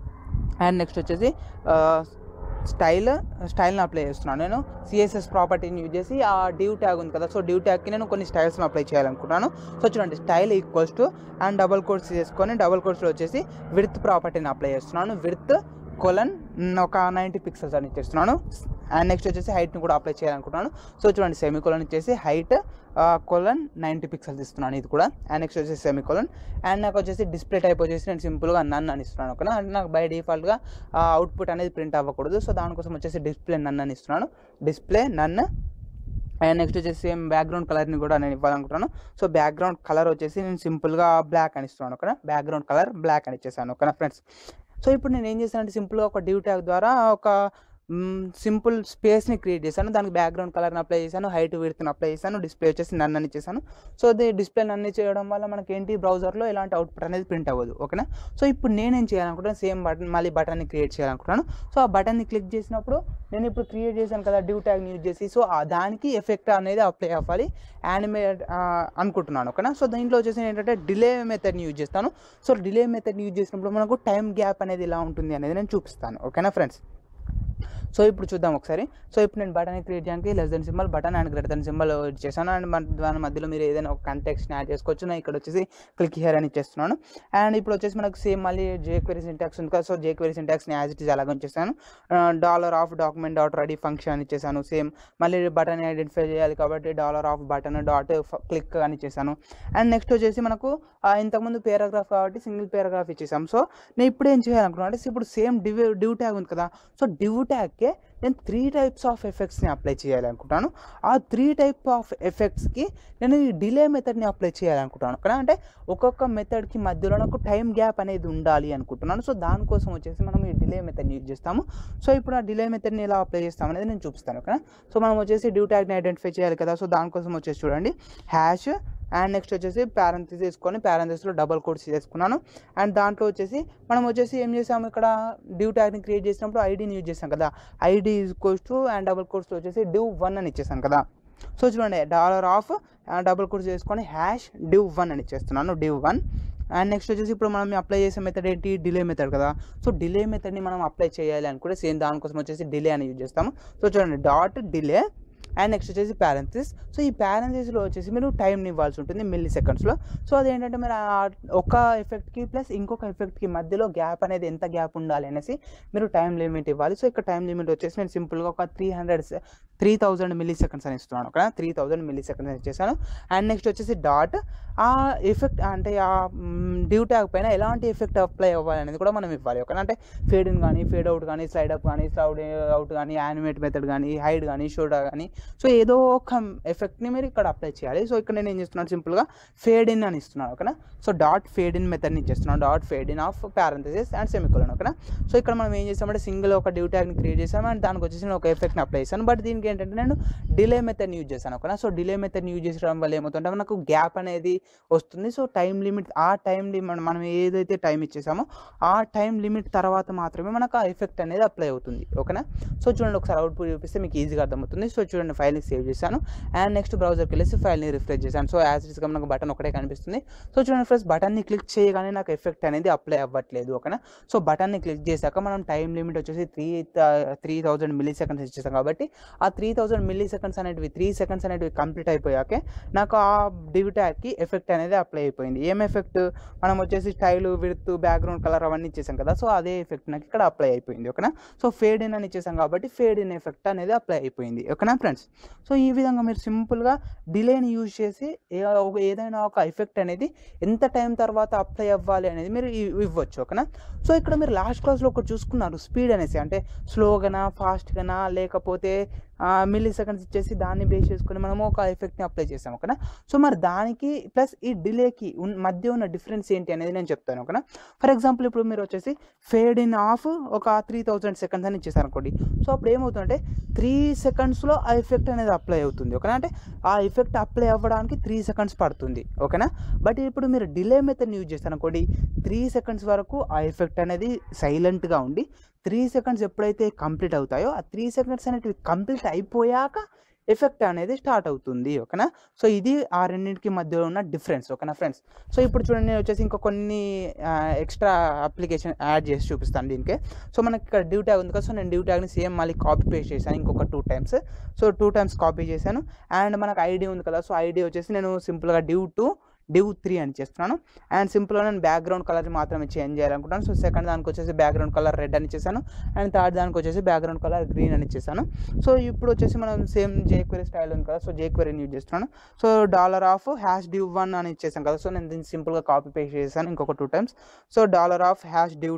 అండ్ నెక్స్ట్ వచ్చేసి స్టైల్ స్టైల్ని అప్లై చేస్తున్నాను నేను సిఎస్ఎస్ ప్రాపర్టీని యూజ్ చేసి ఆ డ్యూ ట్యాగ్ ఉంది కదా సో డ్యూ ట్యాగ్కి నేను కొన్ని స్టైల్స్ని అప్లై చేయాలనుకుంటున్నాను సో చూడండి style equals to and double quotes చేసుకొని డబల్ కోర్స్లో వచ్చేసి విడ్త్ ప్రాపర్టీని అప్లై చేస్తున్నాను విడ్త్ కొలన్ ఒక నైంటీ పిక్సెల్స్ అని ఇచ్చేస్తున్నాను అండ్ నెక్స్ట్ వచ్చేసి హైట్ని కూడా అప్లై చేయాలనుకుంటున్నాను సో చూడండి సెమీ కొలన్ ఇచ్చేసి హైట్ కొలన్ నైంటీ పిక్సెల్స్ ఇస్తున్నాను ఇది కూడా అండ్ నెక్స్ట్ వచ్చేసి సెమీ కొలన్ అండ్ నాకు వచ్చేసి డిస్ప్లే టైప్ వచ్చేసి నేను సింపుల్గా నన్ అని ఇస్తున్నాను ఓకేనా అంటే నాకు బై డిఫాల్ట్గా అవుట్పుట్ అనేది ప్రింట్ అవ్వకూడదు సో దానికోసం వచ్చేసి డిస్ప్లే నన్ అని ఇస్తున్నాను డిస్ప్లే నన్ అండ్ నెక్స్ట్ వచ్చేసి సేమ్ బ్యాక్గ్రౌండ్ కలర్ని కూడా నేను ఇవ్వాలనుకుంటున్నాను సో బ్యాక్గ్రౌండ్ కలర్ వచ్చేసి నేను సింపుల్గా బ్లాక్ అని ఇస్తున్నాను ఓకేనా బ్యాక్గ్రౌండ్ కలర్ బ్లాక్ అని ఇచ్చేసాను ఓకేనా ఫ్రెండ్స్ సో ఇప్పుడు నేను ఏం చేశానంటే సింపుల్గా ఒక డ్యూ ట్యాగ్ ద్వారా ఒక సింపుల్ స్పేస్ని క్రియేట్ చేశాను దానికి బ్యాక్గ్రౌండ్ కలర్ని అప్లై చేశాను హైట్ విడ్త్ని అప్లై చేశాను డిస్ప్లే వచ్చేసి నన్ను అని చేశాను సో అది డిస్ప్లే నన్ను చేయడం వల్ల మనకి ఏంటి బ్రౌజర్లో ఎలాంటి అవుట్పుట్ అనేది ప్రింట్ అవ్వదు ఓకేనా సో ఇప్పుడు నేనేం చేయాలనుకుంటున్నాను సేమ్ బటన్ మళ్ళీ బటన్ని క్రియేట్ చేయాలనుకుంటున్నాను సో ఆ బటన్ని క్లిక్ చేసినప్పుడు నేను ఇప్పుడు క్రియేట్ చేశాను కదా డ్యూ ట్యాగ్ని యూజ్ చేసి సో ఆ దానికి ఎఫెక్ట్ అనేది అప్లై అవ్వాలి యానిమేట్ అనుకుంటున్నాను ఓకేనా సో దీంట్లో వచ్చేసి ఏంటంటే డిలే మెథడ్ని యూజ్ చేస్తాను సో డిలే మెథడ్ని యూజ్ చేసినప్పుడు మనకు టైం గ్యాప్ అనేది ఎలా ఉంటుంది అనేది నేను చూపిస్తాను ఓకేనా ఫ్రెండ్స్ సో ఇప్పుడు చూద్దాం ఒకసారి సో ఇప్పుడు నేను బటన్ క్రియేట్ చేయడానికి less than symbol button and greater than symbol చేశాను అండ్ మన దాని మధ్యలో మీరు ఏదైనా ఒక కంటెక్స్ని యాడ్ చేసుకోవచ్చు నేను ఇక్కడ వచ్చేసి క్లిక్ హియర్ అని ఇచ్చేస్తున్నాను అండ్ ఇప్పుడు వచ్చేసి మనకు సేమ్ మళ్ళీ జేక్వెరీ సింటాక్స్ ఉంది కదా సో జేక్వెరీ సింటాక్స్ని యాజ్ ఇట్ ఈస్ అలాగే ఉంచేసాను dollar of document dot ready function అని ఇచ్చేసాను సేమ్ మళ్ళీ బటన్ ఐడెంటిఫై చేయాలి కాబట్టి dollar of button dot click అని ఇచ్చేసాను అండ్ నెక్స్ట్ వచ్చేసి మనకు ఆ, ఇంతకుముందు పేరాగ్రాఫ్ కాబట్టి సింగిల్ పేరాగ్రాఫ్ ఇచ్చేసాం సో నేను ఇప్పుడు ఏం చేయాలనుకున్నాను అంటే ఇప్పుడు సేమ్ డివ్ డివ్ ట్యాగ్ ఉంది కదా సో డివ్ ట్యాగ్కే నేను త్రీ టైప్స్ ఆఫ్ ఎఫెక్ట్స్ని అప్లై చేయాలనుకుంటాను ఆ త్రీ టైప్ ఆఫ్ ఎఫెక్ట్స్కి నేను ఈ డిలే మెథడ్ని అప్లై చేయాలనుకుంటాను కదా అంటే ఒక్కొక్క మెథడ్కి మధ్యలో నాకు టైం గ్యాప్ అనేది ఉండాలి అనుకుంటున్నాను సో దానికోసం వచ్చేసి మనం ఈ డిలే మెథడ్ని యూజ్ చేస్తాము సో ఇప్పుడు ఆ డిలే మెథడ్ని ఎలా అప్లై చేస్తాం అనేది నేను చూపిస్తాను ఓకేనా సో మనం వచ్చేసి డ్యూ ట్యాగ్ని ఐడెంటిఫై చేయాలి కదా సో దానికోసం వచ్చేసి చూడండి హ్యాష్ అండ్ నెక్స్ట్ వచ్చేసి ప్యారెంథిస్ తీసుకొని ప్యారెంథిస్లో డబల్ కోడ్స్ చేసుకున్నాను అండ్ దాంట్లో వచ్చేసి మనం వచ్చేసి ఏం చేసాము ఇక్కడ డ్యూ ట్యాగ్ని క్రియేట్ చేసినప్పుడు ఐడిని యూజ్ చేసాం కదా ID equals to and double కోడ్స్లో వచ్చేసి డ్యూ వన్ అని ఇచ్చేసాను కదా సో చూడండి డాలర్ ఆఫ్ డబుల్ కోడ్స్ చేసుకొని హ్యాష్ డివ్ వన్ అని ఇచ్చేస్తున్నాను డివ్ వన్ అండ్ నెక్స్ట్ వచ్చేసి ఇప్పుడు మనం అప్లై చేసే మెథడ్ ఏంటి డిలే మెథడ్ కదా సో డిలే మెథడ్ని మనం అప్లై చేయాలి అనుకుంటే సేమ్ దానికోసం వచ్చేసి డిలే అని యూజ్ చేస్తాము సో చూడండి డాట్ డిలే అండ్ నెక్స్ట్ వచ్చేసి ప్యారెంథిస్ సో ఈ ప్యారెంథిస్లో వచ్చేసి మీరు టైంని ఇవ్వాల్సి ఉంటుంది మిల్లీ సెకండ్స్లో సో అదేంటంటే మీరు ఆ ఒక ఎఫెక్ట్కి ప్లస్ ఇంకొక ఎఫెక్ట్కి మధ్యలో గ్యాప్ అనేది ఎంత గ్యాప్ ఉండాలి అనేసి మీరు టైం లిమిట్ ఇవ్వాలి సో ఇక్కడ టైం లిమిట్ వచ్చేసి నేను సింపుల్గా ఒక three hundred three thousand milliseconds అని ఇస్తున్నాను okay three thousand milliseconds అని ఇచ్చేసాను అండ్ నెక్స్ట్ వచ్చేసి డాట్ ఆ ఎఫెక్ట్ అంటే ఆ డ్యూ ట్యాగ్ పైన ఎలాంటి ఎఫెక్ట్ అప్లై అవ్వాలి అనేది కూడా మనం ఇవ్వాలి ఓకే అంటే ఫేడ్ ఇన్ కానీ ఫేడ్ అవుట్ కానీ స్లైడ్ అప్ కానీ స్లౌడ్ అవుట్ కానీ యానిమేట్ మెథడ్ కానీ హైడ్ కానీ షోడా కానీ సో ఏదో ఒక ఎఫెక్ట్ని మీరు ఇక్కడ అప్లై చేయాలి సో ఇక్కడ నేను ఏం చేస్తున్నాను సింపుల్గా ఫేడ్ ఇన్ అని ఇస్తున్నాను ఓకేనా సో డాట్ ఫేడ్ ఇన్ మెథడ్ని ఇచ్చేస్తున్నాను dot fade in of parenthesis and semicolon ఓకేనా సో ఇక్కడ మనం ఏం చేసామంటే సింగిల్ ఒక డ్యూ ట్యాగ్ని క్రియేట్ చేసాము అండ్ దానికి వచ్చేసి నేను ఒక ఎఫెక్ట్ని అప్లై చేశాను బట్ దీనికి ఏంటంటే నేను డిలే మెథడ్ని యూజ్ చేశాను ఓకేనా సో డిలే మెథడ్ని యూజ్ చేయడం వల్ల ఏమవుతుంటే మనకు గ్యాప్ అనేది వస్తుంది సో టైం లిమిట్ ఆ టైం లిమిట్ మనం ఏదైతే టైం ఇచ్చేసామో ఆ టైం లిమిట్ తర్వాత మాత్రమే మనకు ఆ ఎఫెక్ట్ అనేది అప్లై అవుతుంది ఓకేనా సో చూడండి ఒకసారి అవుట్పుట్ చూపిస్తే మీకు ఈజీగా అర్థమవుతుంది సో చూడండి ఫైల్ని సేవ్ చేశాను అండ్ నెక్స్ట్ బ్రౌజర్కి వెళ్ళేసి ఫైల్ని రిఫ్రెష్ చేశాను సో యాజ్ ఇస్గా మనకు బటన్ ఒకటే కనిపిస్తుంది సో చూడండి ఫ్రెండ్స్ బటన్ని క్లిక్ చేయగానే నాకు ఎఫెక్ట్ అనేది అప్లై అవ్వట్లేదు ఓకేనా సో బటన్ని క్లిక్ చేశాక మనం టైం లిమిట్ వచ్చేసి three three thousand milliseconds ఇచ్చేసాం కాబట్టి ఆ త్రీ థౌజండ్ మిల్లీ సెకండ్స్ అనేటివి త్రీ సెకండ్స్ అనేటివి కంప్లీట్ అయిపోయాకే నాకు ఆ డివ్ ట్యాగ్కి ఎఫెక్ట్ అనేది అప్లై అయిపోయింది ఏం ఎఫెక్ట్ మనం వచ్చేసి స్టైల్ విడ్త్ బ్యాక్గ్రౌండ్ కలర్ అవన్నీ ఇచ్చేసాం కదా సో అదే ఎఫెక్ట్ నాకు ఇక్కడ అప్లై అయిపోయింది ఓకేనా సో ఫేడ్ ఇన్ అని ఇచ్చేసాం కాబట్టి ఫేడ్ ఇన్ ఎఫెక్ట్ అనేది అప్లై అయిపోయింది ఓకేనా ఫ్రెండ్స్ సో ఈ విధంగా మీరు సింపుల్గా డిలేని యూజ్ చేసి ఏ- ఒక- ఏదైనా ఒక ఎఫెక్ట్ అనేది ఎంత టైం తర్వాత అప్లై అవ్వాలి అనేది మీరు ఇ- ఇవ్వచ్చు ఓకేనా సో ఇక్కడ మీరు లాస్ట్ క్లాస్లో ఒకటి చూసుకున్నారు స్పీడ్ అనేసి అంటే స్లోగానా ఫాస్ట్గానా లేకపోతే మిల్లీ సెకండ్స్ ఇచ్చేసి దాన్ని బేస్ చేసుకొని మనము ఒక ఎఫెక్ట్ని అప్లై చేసాం ఓకేనా సో మరి దానికి ప్లస్ ఈ డిలేకి ఉన్ మధ్య ఉన్న డిఫరెన్స్ ఏంటి అనేది నేను చెప్తాను ఓకేనా ఫర్ ఎగ్జాంపుల్ ఇప్పుడు మీరు వచ్చేసి ఫేడ్ ఇన్ ఆఫ్ ఒక త్రీ థౌజండ్ సెకండ్స్ అని ఇచ్చేసారు అనుకోండి సో అప్పుడు ఏమవుతుందంటే త్రీ సెకండ్స్లో ఆ ఎఫెక్ట్ అనేది అప్లై అవుతుంది ఓకేనా అంటే ఆ ఎఫెక్ట్ అప్లై అవ్వడానికి త్రీ సెకండ్స్ పడుతుంది ఓకేనా బట్ ఇప్పుడు మీరు డిలే మెథడ్ని యూజ్ చేస్తారు అనుకోండి త్రీ సెకండ్స్ వరకు ఆ ఎఫెక్ట్ అనేది సైలెంట్గా ఉండి త్రీ సెకండ్స్ ఎప్పుడైతే కంప్లీట్ అవుతాయో ఆ త్రీ సెకండ్స్ అనేటివి కంప్లీట్ అయిపోయాక ఎఫెక్ట్ అనేది స్టార్ట్ అవుతుంది ఓకేనా సో ఇది ఆ రెండింటికి మధ్యలో ఉన్న డిఫరెన్స్ ఓకేనా ఫ్రెండ్స్ సో ఇప్పుడు చూడండి నేను వచ్చేసి ఇంకా కొన్ని ఎక్స్ట్రా అప్లికేషన్ యాడ్ చేసి చూపిస్తాను దీనికి సో మనకి ఇక్కడ డ్యూ ట్యాగ్ ఉంది కదా సో నేను డ్యూ ట్యాగ్ని సేమ్ మళ్ళీ కాపీ పేస్ట్ చేశాను ఇంకొక two times so two times copy చేశాను అండ్ మనకు ఐడి ఉంది కదా సో ఐడి వచ్చేసి నేను సింపుల్గా డ్యూ టు డివ్ త్రీ అని చేస్తున్నాను అండ్ సింపుల్గా నేను బ్యాక్గ్రౌండ్ కలర్ మాత్రమే చేంజ్ చేయాలనుకుంటాను సో సెకండ్ దానికి వచ్చేసి బ్యాక్గ్రౌండ్ కలర్ రెడ్ అని ఇచ్చేసాను అండ్ థర్డ్ దానికి వచ్చేసి బ్యాక్గ్రౌండ్ కలర్ గ్రీన్ అని ఇచ్చేసాను సో ఇప్పుడు వచ్చేసి మనం సేమ్ జేక్వెరీ స్టైల్ ఉంది కదా సో జేక్వెరీని యూజ్ చేస్తున్నాను so dollar of hash div one అని ఇచ్చేసాను కదా సో నేను దీన్ని సింపుల్గా కాపీ పేస్ట్ చేశాను ఇంకొక two times so dollar of hash div two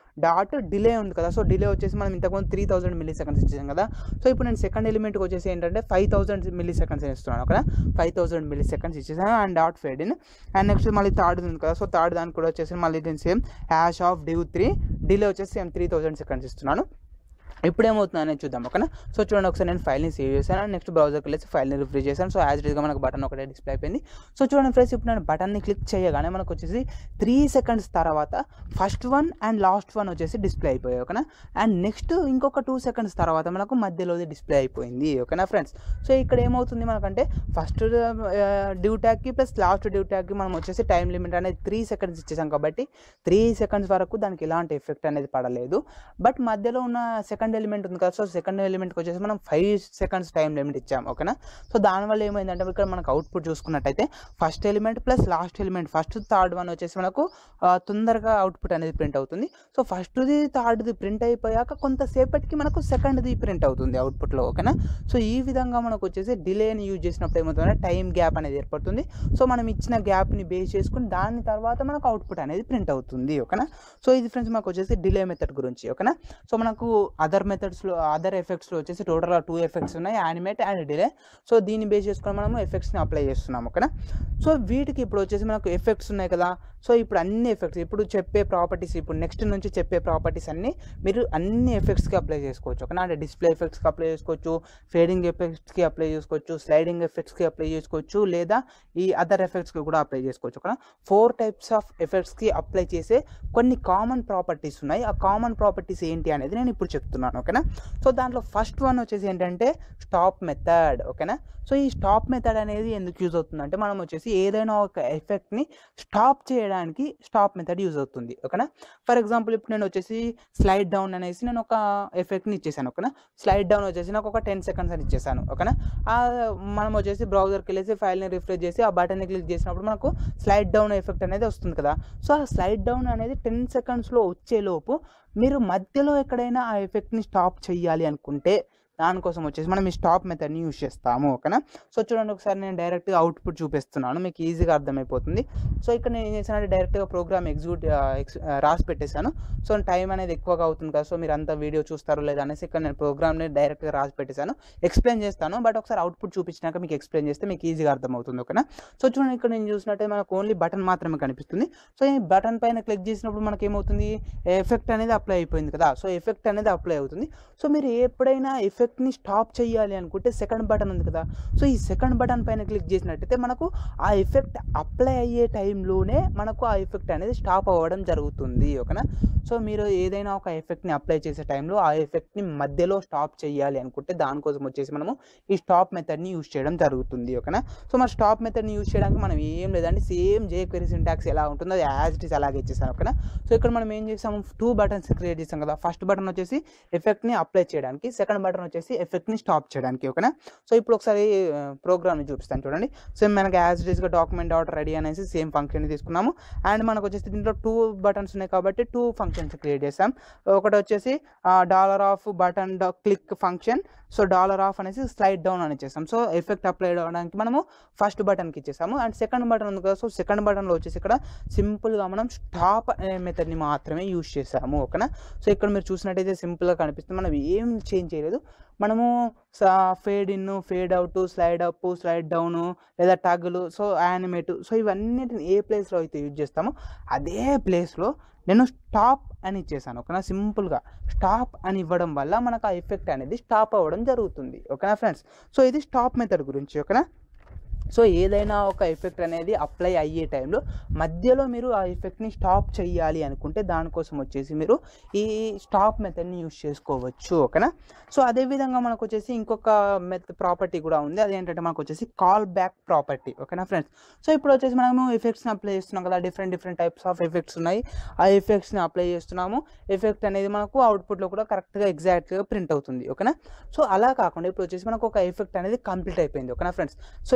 dot delay ఉంది కదా సో డిలే వచ్చేసి మనం ఇంతకుముందు త్రీ థౌసండ్ మిల్లీ సెకండ్స్ ఇచ్చాం కదా సో ఇప్పుడు నేను సెకండ్ ఎలిమెంట్కి వచ్చేసి ఏంటంటే ఫైవ్ థౌసండ్ మిల్లీ సెకండ్స్ ఇస్తున్నాను ఓకేనా ఫైవ్ థౌసండ్ మిల్లీ సెకండ్స్ ఇచ్చేసాను and dot fade in and next మళ్ళీ థర్డ్ ఉంది కదా సో థర్డ్ దానికి కూడా వచ్చేసి మళ్ళీ దీని same hash of div three delay వచ్చేసి సేమ్ త్రీ థౌసండ్ సెకండ్స్ ఇస్తున్నాను ఇప్పుడు ఏమవుతుంది అనేది చూద్దాం ఓకేనా సో చూడండి ఒకసారి నేను ఫైల్ని సేవ్ చేశాను అండ్ నెక్స్ట్ బ్రౌజర్కి వెళ్ళేసి ఫైల్ని రిఫ్రెష్ చేశాను సో యాజ్ ఇట్గా మనకు బటన్ ఒకటే డిస్ప్లే అయిపోయింది సో చూడండి ఫ్రెండ్స్ ఇప్పుడు నేను బటన్ని క్లిక్ చేయగానే మనకు వచ్చేసి త్రీ సెకండ్స్ తర్వాత first one and last one వచ్చేసి డిస్ప్లే అయిపోయాయి ఓకేనా అండ్ నెక్స్ట్ ఇంకొక టూ సెకండ్స్ తర్వాత మనకు మధ్యలోది డిస్ప్లే అయిపోయింది ఓకేనా ఫ్రెండ్స్ సో ఇక్కడ ఏమవుతుంది మనకంటే ఫస్ట్ డ్యూ ట్యాగ్కి ప్లస్ లాస్ట్ డ్యూ ట్యాగ్కి మనం వచ్చేసి టైం లిమిట్ అనేది త్రీ సెకండ్స్ ఇచ్చేసాం కాబట్టి త్రీ సెకండ్స్ వరకు దానికి ఎలాంటి ఎఫెక్ట్ అనేది పడలేదు బట్ మధ్యలో ఉన్న సెకండ్ ఎలిమెంట్ ఉంది కదా సో సెకండ్ ఎలిమెంట్కి వచ్చేసి మనం ఫైవ్ సెకండ్స్ టైం లిమిట్ ఇచ్చాం ఓకేనా సో దానివల్ల ఏమైందంటే ఇక్కడ మనకు అవుట్పుట్ చూసుకున్నట్టయితే first element plus last element first third one వచ్చేసి మనకు ఆ, తొందరగా అవుట్పుట్ అనేది ప్రింట్ అవుతుంది సో ఫస్ట్ది థర్డ్ది ప్రింట్ అయిపోయాక కొంతసేపటికి మనకు సెకండ్ది ప్రింట్ అవుతుంది అవుట్పుట్లో ఓకేనా సో ఈ విధంగా మనకు వచ్చేసి డిలేని యూజ్ చేసినప్పుడు ఏమవుతుందంటే టైం గ్యాప్ అనేది ఏర్పడుతుంది సో మనం ఇచ్చిన గ్యాప్ని బేస్ చేసుకుని దాని తర్వాత మనకు అవుట్పుట్ అనేది ప్రింట్ అవుతుంది ఓకేనా సో ఇది ఫ్రెండ్స్ మనకు వచ్చేసి డిలే మెథడ్ గురించి ఓకేనా సో మనకు అదర్ మెథడ్స్లో అదర్ ఎఫెక్ట్స్లో వచ్చేసి టోటల్గా టూ ఎఫెక్ట్స్ ఉన్నాయి యానిమేట్ అండ్ డిలే సో దీన్ని బేస్ చేసుకొని మనము ఎఫెక్ట్స్ని అప్లై చేస్తున్నాం ఓకేనా సో వీటికి ఇప్పుడు వచ్చేసి మనకు ఎఫెక్ట్స్ ఉన్నాయి కదా సో ఇప్పుడు అన్ని ఎఫెక్ట్స్ ఇప్పుడు చెప్పే ప్రాపర్టీస్ ఇప్పుడు నెక్స్ట్ నుంచి చెప్పే ప్రాపర్టీస్ అన్ని మీరు అన్ని ఎఫెక్ట్స్కి అప్లై చేసుకోవచ్చు ఓకేనా అంటే డిస్ప్లే ఎఫెక్ట్స్కి అప్లై చేసుకోవచ్చు ఫేడింగ్ ఎఫెక్ట్స్కి అప్లై చేసుకోవచ్చు స్లైడింగ్ ఎఫెక్ట్స్కి అప్లై చేసుకోవచ్చు లేదా ఈ అదర్ ఎఫెక్ట్స్కి కూడా అప్లై చేసుకోవచ్చు ఓకేనా ఫోర్ టైప్స్ ఆఫ్ ఎఫెక్ట్స్కి అప్లై చేసే కొన్ని కామన్ ప్రాపర్టీస్ ఉన్నాయి ఆ కామన్ ప్రాపర్టీస్ ఏంటి అనేది నేను ఇప్పుడు చెప్తున్నాను ఓకేనా సో దాంట్లో ఫస్ట్ వన్ వచ్చేసి ఏంటంటే స్టాప్ మెథడ్ ఓకేనా సో ఈ స్టాప్ మెథడ్ అనేది ఎందుకు యూజ్ అవుతుందంటే మనం వచ్చేసి ఏదైనా ఒక ఎఫెక్ట్ని స్టాప్ చేయడానికి స్టాప్ మెథడ్ యూజ్ అవుతుంది ఓకేనా ఫర్ ఎగ్జాంపుల్ ఇప్పుడు నేను వచ్చేసి స్లైడ్ డౌన్ అనేసి నేను ఒక ఎఫెక్ట్ని ఇచ్చేసాను ఓకేనా స్లైడ్ డౌన్ వచ్చేసి నాకు ఒక టెన్ సెకండ్స్ అని ఇచ్చేసాను ఓకేనా ఆ మనం వచ్చేసి బ్రౌజర్కి వెళ్ళేసి ఫైల్ని రిఫ్రెష్ చేసి ఆ బటన్ని క్లిక్ చేసినప్పుడు మనకు స్లైడ్ డౌన్ ఎఫెక్ట్ అనేది వస్తుంది కదా సో ఆ స్లైడ్ డౌన్ అనేది టెన్ సెకండ్స్లో వచ్చేలోపు మీరు మధ్యలో ఎక్కడైనా ఆ ఎఫెక్ట్ని స్టాప్ చేయాలి అనుకుంటే దానికోసం వచ్చేసి మనం ఈ స్టాప్ మెథడ్ని యూజ్ చేస్తాము ఓకేనా సో చూడండి ఒకసారి నేను డైరెక్ట్గా అవుట్పుట్ చూపిస్తున్నాను మీకు ఈజీగా అర్థమైపోతుంది సో ఇక్కడ నేను ఏం చేశానంటే డైరెక్ట్గా ప్రోగ్రామ్ ఎగ్జిక్యూట్ ఎక్స్ రాసి పెట్టేశాను సో టైం అనేది ఎక్కువగా అవుతుంది కదా సో మీరు అంత వీడియో చూస్తారు లేదా అనేసి ఇక్కడ నేను ప్రోగ్రామ్ని డైరెక్ట్గా రాసి పెట్టేశాను ఎక్స్ప్లెయిన్ చేస్తాను బట్ ఒకసారి అవుట్పుట్ చూపించినాక మీకు ఎక్స్ప్లెయిన్ చేస్తే మీకు ఈజీగా అర్థమవుతుంది ఓకేనా సో చూడండి ఇక్కడ నేను చూసినట్టయితే మనకు ఓన్లీ బటన్ మాత్రమే కనిపిస్తుంది సో ఈ బటన్ పైన క్లిక్ చేసినప్పుడు మనకి ఏమవుతుంది ఎఫెక్ట్ అనేది అప్లై అయిపోయింది కదా సో ఎఫెక్ట్ అనేది అప్లై అవుతుంది సో మీరు ఎప్పుడైనా ఎఫెక్ట్ని స్టాప్ చేయాలి అనుకుంటే సెకండ్ బటన్ ఉంది కదా సో ఈ సెకండ్ బటన్ పైన క్లిక్ చేసినట్టయితే మనకు ఆ ఎఫెక్ట్ అప్లై అయ్యే టైంలోనే మనకు ఆ ఎఫెక్ట్ అనేది స్టాప్ అవ్వడం జరుగుతుంది ఓకేనా సో మీరు ఏదైనా ఒక ఎఫెక్ట్ని అప్లై చేసే టైంలో ఆ ఎఫెక్ట్ని మధ్యలో స్టాప్ చేయాలి అనుకుంటే దానికోసం వచ్చేసి మనము ఈ స్టాప్ మెథడ్ని యూజ్ చేయడం జరుగుతుంది ఓకేనా సో మన స్టాప్ మెథడ్ని యూజ్ చేయడానికి మనం ఏం లేదండి సేమ్ జే క్వెరీ సింటాక్స్ ఎలా ఉంటుందో అది యాజ్ ఇట్ ఈస్ అలాగే ఇచ్చేసాను ఓకేనా సో ఇక్కడ మనం ఏం చేసాము టూ బటన్స్ క్రియేట్ చేసాం కదా ఫస్ట్ బటన్ వచ్చేసి ఎఫెక్ట్ని అప్లై చేయడానికి సెకండ్ బటన్ వచ్చేసి ఎఫెక్ట్ని స్టాప్ చేయడానికి ఓకేనా సో ఇప్పుడు ఒకసారి ప్రోగ్రామ్ని చూపిస్తాను చూడండి సో మనకి యాజ్ ఇట్ ఈస్గా డాక్యుమెంట్ డాట్ రెడీ అనేసి సేమ్ ఫంక్షన్ తీసుకున్నాము అండ్ మనకు వచ్చేసి దీంట్లో టూ బటన్స్ ఉన్నాయి కాబట్టి టూ ఫంక్షన్స్ క్రియేట్ చేసాం ఒకటి వచ్చేసి dollar of button click function so dollar of అనేసి స్లైడ్ డౌన్ అని ఇచ్చేసాం సో ఎఫెక్ట్ అప్లై అవడానికి మనము ఫస్ట్ బటన్కి ఇచ్చేసాము అండ్ సెకండ్ బటన్ ఉంది కదా సో సెకండ్ బటన్లో వచ్చేసి ఇక్కడ సింపుల్గా మనం స్టాప్ అనే మెథడ్ని మాత్రమే యూజ్ చేసాము ఓకేనా సో ఇక్కడ మీరు చూసినట్టయితే సింపుల్గా కనిపిస్తుంది మనం ఏం చేంజ్ చేయలేదు మనము fade in fade out slide up slide down లేదా టగ్లు సో యానిమేట్ సో ఇవన్నిటిని ఏ ప్లేస్లో అయితే యూజ్ చేస్తామో అదే ప్లేస్లో నేను స్టాప్ అని ఇచ్చేసాను ఓకేనా సింపుల్గా స్టాప్ అని ఇవ్వడం వల్ల మనకు ఆ ఎఫెక్ట్ అనేది స్టాప్ అవ్వడం జరుగుతుంది ఓకేనా ఫ్రెండ్స్ సో ఇది స్టాప్ మెథడ్ గురించి ఓకేనా సో ఏదైనా ఒక ఎఫెక్ట్ అనేది అప్లై అయ్యే టైంలో మధ్యలో మీరు ఆ ఎఫెక్ట్ని స్టాప్ చేయాలి అనుకుంటే దానికోసం వచ్చేసి మీరు ఈ స్టాప్ మెథడ్ని యూస్ చేసుకోవచ్చు ఓకేనా సో అదేవిధంగా మనకు వచ్చేసి ఇంకొక మెథడ్ ప్రాపర్టీ కూడా ఉంది అదేంటంటే మనకు వచ్చేసి కాల్ బ్యాక్ ప్రాపర్టీ ఓకేనా ఫ్రెండ్స్ సో ఇప్పుడు వచ్చేసి మనము ఎఫెక్ట్స్ని అప్లై చేస్తున్నాం కదా different different types of effects ఉన్నాయి ఆ ఎఫెక్ట్స్ని అప్లై చేస్తున్నాము ఎఫెక్ట్ అనేది మనకు అవుట్పుట్లో కూడా కరెక్ట్గా ఎగ్జాక్ట్గా ప్రింట్ అవుతుంది ఓకేనా సో అలా కాకుండా ఇప్పుడు వచ్చేసి మనకు ఒక ఎఫెక్ట్ అనేది కంప్లీట్ అయిపోయింది ఓకేనా ఫ్రెండ్స్ సో ఇప్పుడు మనకి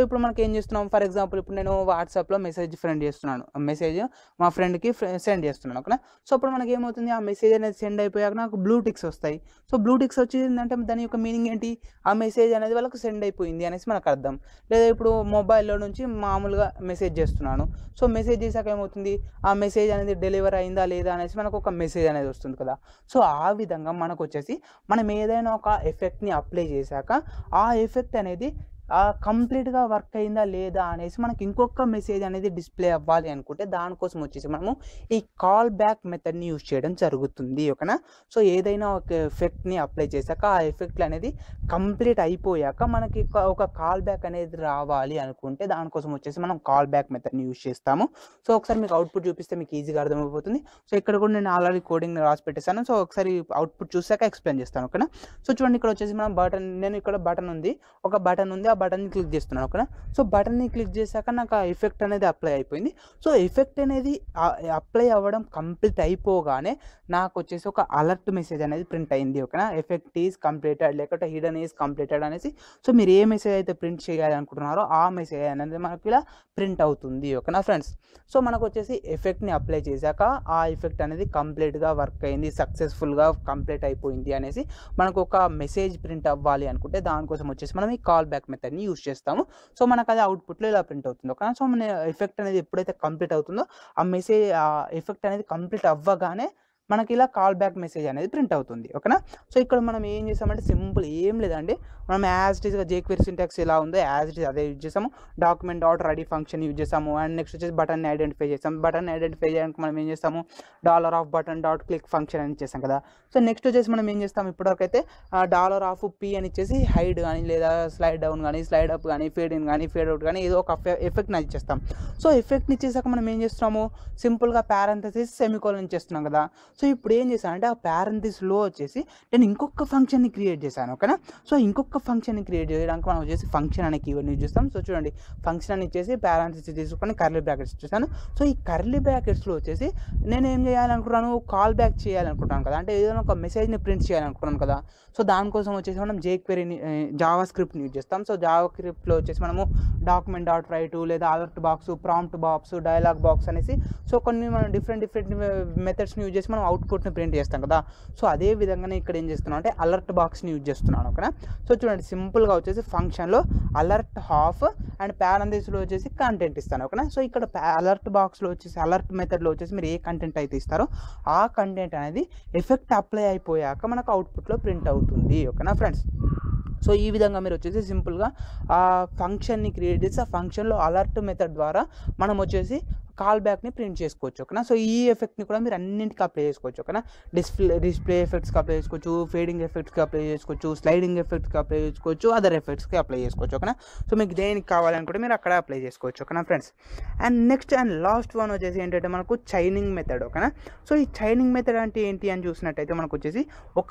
ఏం చేస్తున్నాం ఫర్ ఎగ్జాంపుల్ ఇప్పుడు నేను వాట్సాప్లో మెసేజ్ ఫ్రెండ్ చేస్తున్నాను మెసేజ్ మా ఫ్రెండ్కి సెండ్ చేస్తున్నాను ఓకేనా సో అప్పుడు మనకి ఏమవుతుంది ఆ మెసేజ్ అనేది సెండ్ అయిపోయాక నాకు బ్లూ టిక్స్ వస్తాయి సో బ్లూ టిక్స్ వచ్చిందంటే దాని యొక్క మీనింగ్ ఏంటి ఆ మెసేజ్ అనేది వాళ్ళకి సెండ్ అయిపోయింది అనేసి మనకు అర్థం లేదా ఇప్పుడు మొబైల్లో నుంచి మామూలుగా మెసేజ్ చేస్తున్నాను సో మెసేజ్ చేశాక ఏమవుతుంది ఆ మెసేజ్ అనేది డెలివర్ అయిందా లేదా అనేసి మనకు ఒక మెసేజ్ అనేది వస్తుంది కదా సో ఆ విధంగా మనకు వచ్చేసి మనం ఏదైనా ఒక ఎఫెక్ట్ని అప్లై చేశాక ఆ ఎఫెక్ట్ అనేది కంప్లీట్గా వర్క్ అయిందా లేదా అనేసి మనకి ఇంకొక మెసేజ్ అనేది డిస్ప్లే అవ్వాలి అనుకుంటే దానికోసం వచ్చేసి మనము ఈ కాల్ బ్యాక్ మెథడ్ని యూజ్ చేయడం జరుగుతుంది ఓకేనా సో ఏదైనా ఒక ఎఫెక్ట్ని అప్లై చేశాక ఆ ఎఫెక్ట్ అనేది కంప్లీట్ అయిపోయాక మనకి ఒక- ఒక కాల్ బ్యాక్ అనేది రావాలి అనుకుంటే దానికోసం వచ్చేసి మనం కాల్ బ్యాక్ మెథడ్ని యూజ్ చేస్తాము సో ఒకసారి మీకు అవుట్పుట్ చూపిస్తే మీకు ఈజీగా అర్థమైపోతుంది సో ఇక్కడ కూడా నేను ఆల్రెడీ కోడింగ్ రాసి పెట్టేశాను సో ఒకసారి అవుట్పుట్ చూసాక ఎక్స్ప్లెయిన్ చేస్తాను ఓకేనా సో చూడండి ఇక్కడ వచ్చేసి మనం బటన్ నేను ఇక్కడ బటన్ ఉంది ఒక బటన్ ఉంది ఆ బటన్ని క్లిక్ చేస్తున్నాను ఓకేనా సో బటన్ని క్లిక్ చేశాక నాకు ఆ ఎఫెక్ట్ అనేది అప్లై అయిపోయింది సో ఎఫెక్ట్ అనేది అప్లై అవ్వడం కంప్లీట్ అయిపోగానే నాకు వచ్చేసి ఒక అలర్ట్ మెసేజ్ అనేది ప్రింట్ అయింది ఓకేనా ఎఫెక్ట్ ఈజ్ కంప్లీటెడ్ లేకపోతే హిడెన్ ఈజ్ కంప్లీటెడ్ అనేసి సో మీరు ఏ మెసేజ్ అయితే ప్రింట్ చేయాలి అనుకుంటున్నారో ఆ మెసేజ్ అనేది మనకి ఇలా ప్రింట్ అవుతుంది ఓకేనా ఫ్రెండ్స్ సో మనకు వచ్చేసి ఎఫెక్ట్ని అప్లై చేశాక ఆ ఎఫెక్ట్ అనేది కంప్లీట్గా వర్క్ అయింది సక్సెస్ఫుల్గా కంప్లీట్ అయిపోయింది అనేసి మనకు ఒక మెసేజ్ ప్రింట్ అవ్వాలి అనుకుంటే దానికోసం వచ్చేసి మనం ఈ కాల్ బ్యాక్ మెథడ్ని యూస్ చేస్తాము సో మనకు అది అవుట్పుట్లో ఇలా ప్రింట్ అవుతుంది ఓకేనా సో మన ఎఫెక్ట్ అనేది ఎప్పుడైతే కంప్లీట్ అవుతుందో ఆ మెసేజ్ ఆ ఎఫెక్ట్ అనేది కంప్లీట్ అవ్వగానే మనకి ఇలా కాల్ బ్యాక్ మెసేజ్ అనేది ప్రింట్ అవుతుంది ఓకేనా సో ఇక్కడ మనం ఏం చేసామంటే సింపుల్ ఏం లేదండి మనం యాజ్ ఇట్ ఈస్గా జేక్వెరీ సింటాక్స్ ఎలా ఉందో యాజ్ ఇట్ ఈస్ అదే యూజ్ చేసాము document dot ready function use చేసాము అండ్ నెక్స్ట్ వచ్చేసి బటన్ ఐడెంటిఫై చేసాం బటన్ ఐడెంటిఫై చేయడానికి మనం ఏం చేస్తాము dollar of button dot click function అని చేసాం కదా సో నెక్స్ట్ వచ్చేసి మనం ఏం చేస్తాం ఇప్పటివరకు అయితే డాలర్ ఆఫ్ పి అని ఇచ్చేసి హైడ్ కానీ లేదా స్లైడ్ డౌన్ కానీ స్లైడ్ అప్ కానీ ఫేడ్ ఇన్ కానీ ఫేడ్ అవుట్ కానీ ఏదో ఒక ఎఫెక్ట్ని ఇచ్చేస్తాం సో ఎఫెక్ట్ని ఇచ్చేసాక మనం ఏం చేస్తున్నాము సింపుల్గా ప్యారంథసిస్ సెమికోలన్ చేస్తున్నాం కదా సో ఇప్పుడు ఏం చేశానంటే ఆ ప్యారంథసిస్లో వచ్చేసి నేను ఇంకొక ఫంక్షన్ని క్రియేట్ చేశాను ఓకేనా సో ఇంకొక ఫంక్షన్ని క్రియేట్ చేయడానికి మనం వచ్చేసి ఫంక్షన్ అనే కీవర్డ్ యూజ్ చేస్తాం సో చూడండి ఫంక్షన్ అని ఇచ్చేసి ప్యారంథసిస్ తీసుకొని కర్లీ బ్రాకెట్స్ చేశాను సో ఈ కర్లీ బ్రాకెట్స్లో వచ్చేసి నేను ఏం చేయాలనుకుంటున్నాను కాల్ బ్యాక్ చేయాలనుకుంటాను కదా అంటే ఏదైనా ఒక మెసేజ్ని ప్రింట్ చేయాలనుకుంటున్నాను కదా సో దానికోసం వచ్చేసి మనం జేక్వెరీని జావా స్క్రిప్ట్ని యూజ్ చేస్తాం సో జావా స్క్రిప్ట్లో వచ్చేసి మనము డాక్యుమెంట్ డాట్ రైట్ లేదా alert box prompt box dialog box అనేసి సో కొన్ని మనం డిఫరెంట్ డిఫరెంట్ మెథడ్స్ని యూజ్ చేసి మనం అవుట్పుట్ని ప్రింట్ చేస్తాం కదా సో అదే విధంగానే ఇక్కడ ఏం చేస్తున్నాం అంటే అలర్ట్ బాక్స్ని యూజ్ చేస్తున్నాను ఓకేనా సో చూడండి సింపుల్గా వచ్చేసి ఫంక్షన్లో అలర్ట్ హాఫ్ అండ్ ప్యారంథసిస్లో వచ్చేసి కంటెంట్ ఇస్తాను ఓకేనా సో ఇక్కడ అలర్ట్ బాక్స్లో వచ్చేసి అలర్ట్ మెథడ్లో వచ్చేసి మీరు ఏ కంటెంట్ అయితే ఇస్తారో ఆ కంటెంట్ అనేది ఎఫెక్ట్ అప్లై అయిపోయాక మనకు అవుట్పుట్లో ప్రింట్ అవుతుంది ఓకేనా ఫ్రెండ్స్ సో ఈ విధంగా మీరు వచ్చేసి సింపుల్గా ఆ ఫంక్షన్ని క్రియేట్ చేసి ఆ ఫంక్షన్లో అలర్ట్ మెథడ్ ద్వారా మనం వచ్చేసి కాల్ బ్యాక్ని ప్రింట్ చేసుకోవచ్చు ఓకేనా సో ఈ ఎఫెక్ట్ని కూడా మీరు అన్నింటికి అప్లై చేసుకోవచ్చు ఓకేనా డిస్ప్లే డిస్ప్లే ఎఫెక్ట్స్కి అప్లై చేసుకోవచ్చు ఫేడింగ్ ఎఫెక్ట్స్కి అప్లై చేసుకోవచ్చు స్లైడింగ్ ఎఫెక్ట్స్కి అప్లై చేసుకోవచ్చు అదర్ ఎఫెక్ట్స్కి అప్లై చేసుకోవచ్చు ఓకేనా సో మీకు దేనికి కావాలనుకుంటే మీరు అక్కడ అప్లై చేసుకోవచ్చు ఓకేనా friends and next and last one వచ్చేసి ఏంటంటే మనకు చైనింగ్ మెథడ్ ఓకేనా సో ఈ చైనింగ్ మెథడ్ అంటే ఏంటి అని చూసినట్టయితే మనకు వచ్చేసి ఒక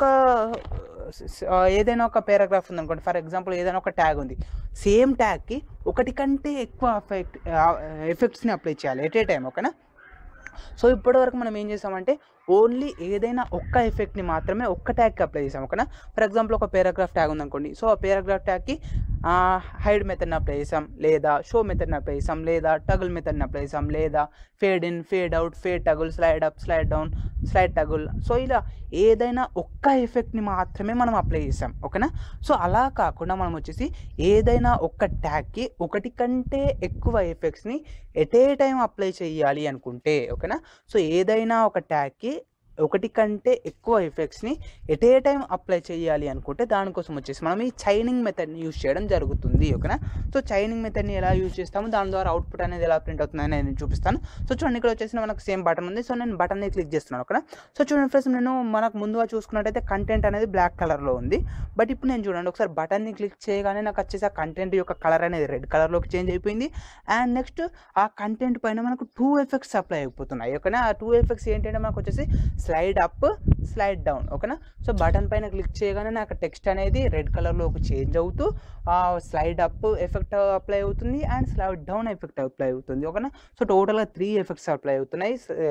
ఆ, ఏదైనా ఒక పారాగ్రాఫ్ ఉంది అనుకోండి ఫర్ ఎగ్జాంపుల్ ఏదైనా ఒక ట్యాగ్ ఉంది సేమ్ ట్యాగ్కి ఒకటి కంటే ఎక్కువ ఎఫెక్ట్ ఎఫెక్ట్స్ని అప్లై చేయాలి ఎట్ ఏ టైం ఓకేనా సో ఇప్పటివరకు మనం ఏం చేసామంటే ఓన్లీ ఏదైనా ఒక్క ఎఫెక్ట్ని మాత్రమే ఒక్క ట్యాగ్కి అప్లై చేసాం ఓకేనా ఫర్ ఎగ్జాంపుల్ ఒక పేరాగ్రాఫ్ ట్యాగ్ ఉందనుకోండి సో ఆ పేరాగ్రాఫ్ ట్యాగ్కి హైడ్ మెథడ్ని అప్లై చేసాం లేదా షో మెథడ్ని అప్లై చేసాం లేదా టగుల్ మెథడ్ని అప్లై చేసాం లేదా fade in fade out fade toggle slide up slide down slide toggle so ఇలా ఏదైనా ఒక్క ఎఫెక్ట్ని మాత్రమే మనం అప్లై చేసాం ఓకేనా సో అలా కాకుండా మనం వచ్చేసి ఏదైనా ఒక్క ట్యాగ్కి ఒకటి కంటే ఎక్కువ ఎఫెక్ట్స్ని ఎట్ ఏ టైం అప్లై చేయాలి అనుకుంటే ఓకేనా సో ఏదైనా ఒక ట్యాగ్కి ఒకటి కంటే ఎక్కువ ఎఫెక్ట్స్ని ఎట్ ఏ టైం అప్లై చేయాలి అనుకుంటే దానికోసం వచ్చేసి మనం ఈ చైనింగ్ మెథడ్ని యూజ్ చేయడం జరుగుతుంది ఓకేనా సో చైనింగ్ మెథడ్ని ఎలా యూజ్ చేస్తాము దాని ద్వారా అవుట్పుట్ అనేది ఎలా ప్రింట్ అవుతుందని నేను చూపిస్తాను సో చూడండి ఇక్కడ వచ్చేసి మనకు సేమ్ బటన్ ఉంది సో నేను బటన్ని క్లిక్ చేస్తున్నాను ఓకేనా సో చూడండి ఫ్రెండ్స్ నేను మనకు ముందుగా చూసుకున్నట్టయితే కంటెంట్ అనేది బ్లాక్ కలర్లో ఉంది బట్ ఇప్పుడు నేను చూడండి ఒకసారి బటన్ని క్లిక్ చేయగానే నాకు వచ్చేసి ఆ కంటెంట్ యొక్క కలర్ అనేది రెడ్ కలర్లోకి చేంజ్ అయిపోయింది అండ్ నెక్స్ట్ ఆ కంటెంట్ పైన మనకు టూ ఎఫెక్ట్స్ అప్లై అయిపోతున్నాయి ఓకేనా ఆ టూ ఎఫెక్ట్స్ ఏంటంటే మనకు వచ్చేసి స్లైడ్ అప్ స్లైడ్ డౌన్ ఓకేనా సో బటన్ పైన క్లిక్ చేయగానే నాకు టెక్స్ట్ అనేది రెడ్ కలర్లోకి చేంజ్ అవుతూ ఆ స్లైడ్ అప్ ఎఫెక్ట్ అప్లై అవుతుంది and slide down effect apply అవుతుంది ఓకేనా సో టోటల్గా త్రీ ఎఫెక్ట్స్ అప్లై అవుతున్నాయి రెడ్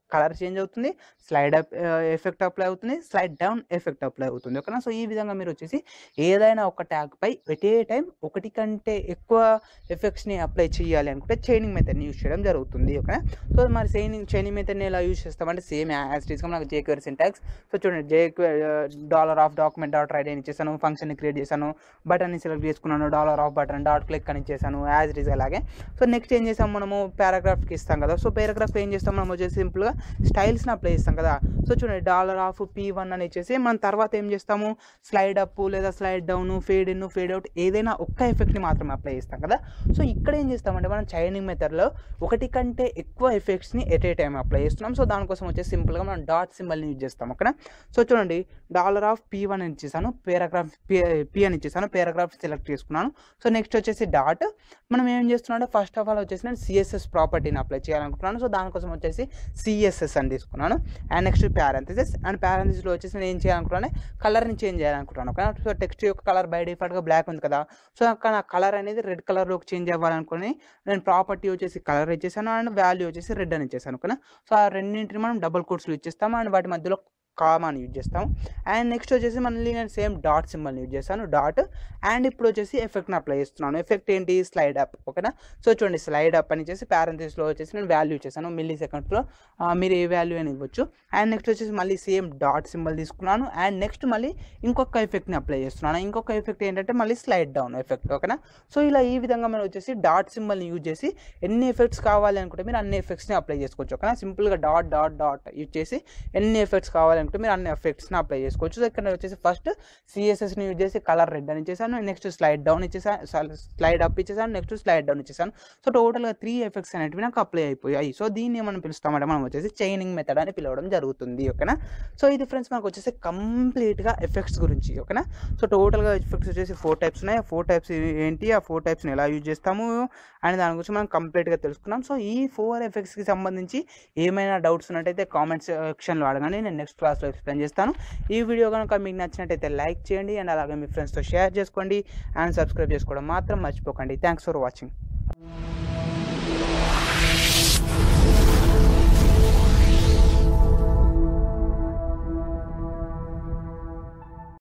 కలర్ చేంజ్ అవుతుంది స్లైడ్ అప్ ఎఫెక్ట్ అప్లై అవుతుంది స్లైడ్ డౌన్ ఎఫెక్ట్ అప్లై అవుతుంది ఓకేనా సో ఈ విధంగా మీరు వచ్చేసి ఏదైనా ఒక ట్యాగ్ పై ఎట్ ఏ టైం ఒకటి కంటే ఎక్కువ ఎఫెక్ట్స్ని అప్లై చేయాలి అనుకుంటే చైనింగ్ మెథడ్ని యూస్ చేయడం జరుగుతుంది ఓకేనా సో మరి చైనింగ్ చైనింగ్ మెథడ్ని ఎలా యూస్ చేస్తామంటే సేమ్ యాజ్ టీస్గా మనకు జేక్వెర్ సింటాక్స్ సో చూడండి jQuery dollar of document dot write అని ఇచ్చేసాను ఫంక్షన్ని క్రియేట్ చేశాను బటన్ని సెలెక్ట్ చేసుకున్నాను dollar of button dot click అని చేశాను యాజ్ ఇట్ ఈస్ అలాగే సో నెక్స్ట్ ఏం చేసాం మనము పారాగ్రాఫ్కి ఇస్తాం కదా సో పారాగ్రాఫ్ ఏం చేస్తాం మనం వచ్చేసి సింపుల్గా స్టైల్స్ని అప్లై చేస్తాం కదా సో చూడండి డాలర్ ఆఫ్ పీ వన్ అని ఇచ్చేసి మనం తర్వాత ఏం చేస్తాము స్లైడ్ అప్ లేదా slide down fade in fade out ఏదైనా ఒక్క ఎఫెక్ట్ని మాత్రమే అప్లై చేస్తాం కదా సో ఇక్కడ ఏం చేస్తామంటే మనం చైనింగ్ మెథడ్లో ఒకటి కంటే ఎక్కువ ఎఫెక్ట్స్ని ఎట్ ఏ టైం అప్లై చేస్తున్నాం సో దానికోసం వచ్చేసి సింపుల్గా మనం డాట్ సింబల్ని యూజ్ చేస్తాం ఓకేనా సో చూడండి డాలర్ ఆఫ్ పీ వన్ అని ఇచ్చేసాను పేరాగ్రాఫ్ పీ అని ఇచ్చేసాను పేరాగ్రాఫ్ సెలెక్ట్ చేసుకున్నాను సో నెక్స్ట్ వచ్చేసి డాట్ మనం ఏం చేస్తున్నాం ఫస్ట్ ఆఫ్ ఆల్ వచ్చేసి నేను సిఎస్ఎస్ ప్రాపర్టీని అప్లై చేయాలనుకుంటున్నాను సో దానికోసం వచ్చేసి సిఎస్ఎస్ అని తీసుకున్నాను అండ్ నెక్స్ట్ ప్యారంథిసిస్ అండ్ ప్యారంథిసిస్లో వచ్చేసి నేను ఏం చేయాలనుకున్నాను కలర్ని చేంజ్ చేయాలనుకుంటున్నాను ఓకే సో టెక్స్ట్ యొక్క కలర్ బై డిఫాల్ట్గా బ్లాక్ ఉంది కదా సో అక్కడ నా కలర్ అనేది రెడ్ కలర్లోకి చేంజ్ అవ్వాలనుకుని నేను ప్రాపర్టీ వచ్చేసి కలర్ ఇచ్చేసాను అండ్ వాల్యూ వచ్చేసి రెడ్ అని ఇచ్చేసాను ఓకేనా సో ఆ రెండింటిని మనం డబుల్ కోట్స్లో ఇచ్చేస్తాము అండ్ వాటి మధ్యలో కామా అని యూజ్ చేస్తాం అండ్ నెక్స్ట్ వచ్చేసి మళ్ళీ నేను సేమ్ డాట్ సింబల్ని యూజ్ చేస్తాను డాట్ అండ్ ఇప్పుడు వచ్చేసి ఎఫెక్ట్ని అప్లై చేస్తున్నాను ఎఫెక్ట్ ఏంటి స్లైడ్ అప్ ఓకేనా సో చూడండి స్లైడ్ అప్ అని చేసి ప్యారెంథిస్లో వచ్చేసి నేను వాల్యూ ఇచ్చేసాను మిల్లీ సెకండ్స్లో మీరు ఏ వాల్యూ అని ఇవ్వచ్చు అండ్ నెక్స్ట్ వచ్చేసి మళ్ళీ సేమ్ డాట్ సింబల్ తీసుకున్నాను అండ్ నెక్స్ట్ మళ్ళీ ఇంకొక ఎఫెక్ట్ని అప్లై చేస్తున్నాను ఇంకొక ఎఫెక్ట్ ఏంటంటే మళ్ళీ స్లైడ్ డౌన్ ఎఫెక్ట్ ఓకేనా సో ఇలా ఈ విధంగా మనం వచ్చేసి డాట్ సింబల్ని యూజ్ చేసి ఎన్ని ఎఫెక్ట్స్ కావాలి అనుకుంటే మీరు అన్ని ఎఫెక్ట్స్ని అప్లై చేసుకోవచ్చు ఓకేనా సింపుల్గా డాట్ డాట్ డాట్ యూజ్ చేసి ఎన్ని ఎఫెక్ట్స్ కావాలనుకుంటే మీరు అన్ని ఎఫెక్ట్స్ని అప్లై చేసుకోవచ్చు సో ఇక్కడ వచ్చేసి ఫస్ట్ సిఎస్ఎస్ని యూజ్ చేసి కలర్ రెడ్ అని ఇచ్చేసాను నెక్స్ట్ స్లైడ్ డౌన్ ఇచ్చేసాను స్లైడ్ అప్ ఇచ్చేసాను నెక్స్ట్ స్లైడ్ డౌన్ ఇచ్చేసాను సో టోటల్గా త్రీ ఎఫెక్ట్స్ అనేటివి నాకు అప్లై అయిపోయాయి సో దీన్ని మనం పిలుస్తామంటే మనం వచ్చేసి చైనింగ్ మెథడ్ అని పిలవడం జరుగుతుంది ఓకేనా సో ఇది ఫ్రెండ్స్ మనకు వచ్చేసి కంప్లీట్గా ఎఫెక్ట్స్ గురించి ఓకేనా సో టోటల్గా ఎఫెక్ట్స్ వచ్చేసి ఫోర్ టైప్స్ ఉన్నాయి ఆ ఫోర్ టైప్స్ ఏంటి ఆ ఫోర్ టైప్స్ని ఎలా యూజ్ చేస్తాము అని దాని గురించి మనం కంప్లీట్గా తెలుసుకున్నాం సో ఈ ఫోర్ ఎఫెక్ట్స్కి సంబంధించి ఏమైనా డౌట్స్ ఉన్నట్టయితే కామెంట్ సెక్షన్లో అడగండి నేను నెక్స్ట్ క్లాస్లో ఎక్స్ప్లెయిన్ చేస్తాను ఈ వీడియో కనుక మీకు నచ్చినట్టయితే లైక్ చేయండి అండ్ అలాగే మీ ఫ్రెండ్స్తో షేర్ చేసుకోండి అండ్ సబ్స్క్రైబ్ చేసుకోవడం మాత్రం మర్చిపోకండి థ్యాంక్స్ ఫర్ వాచింగ్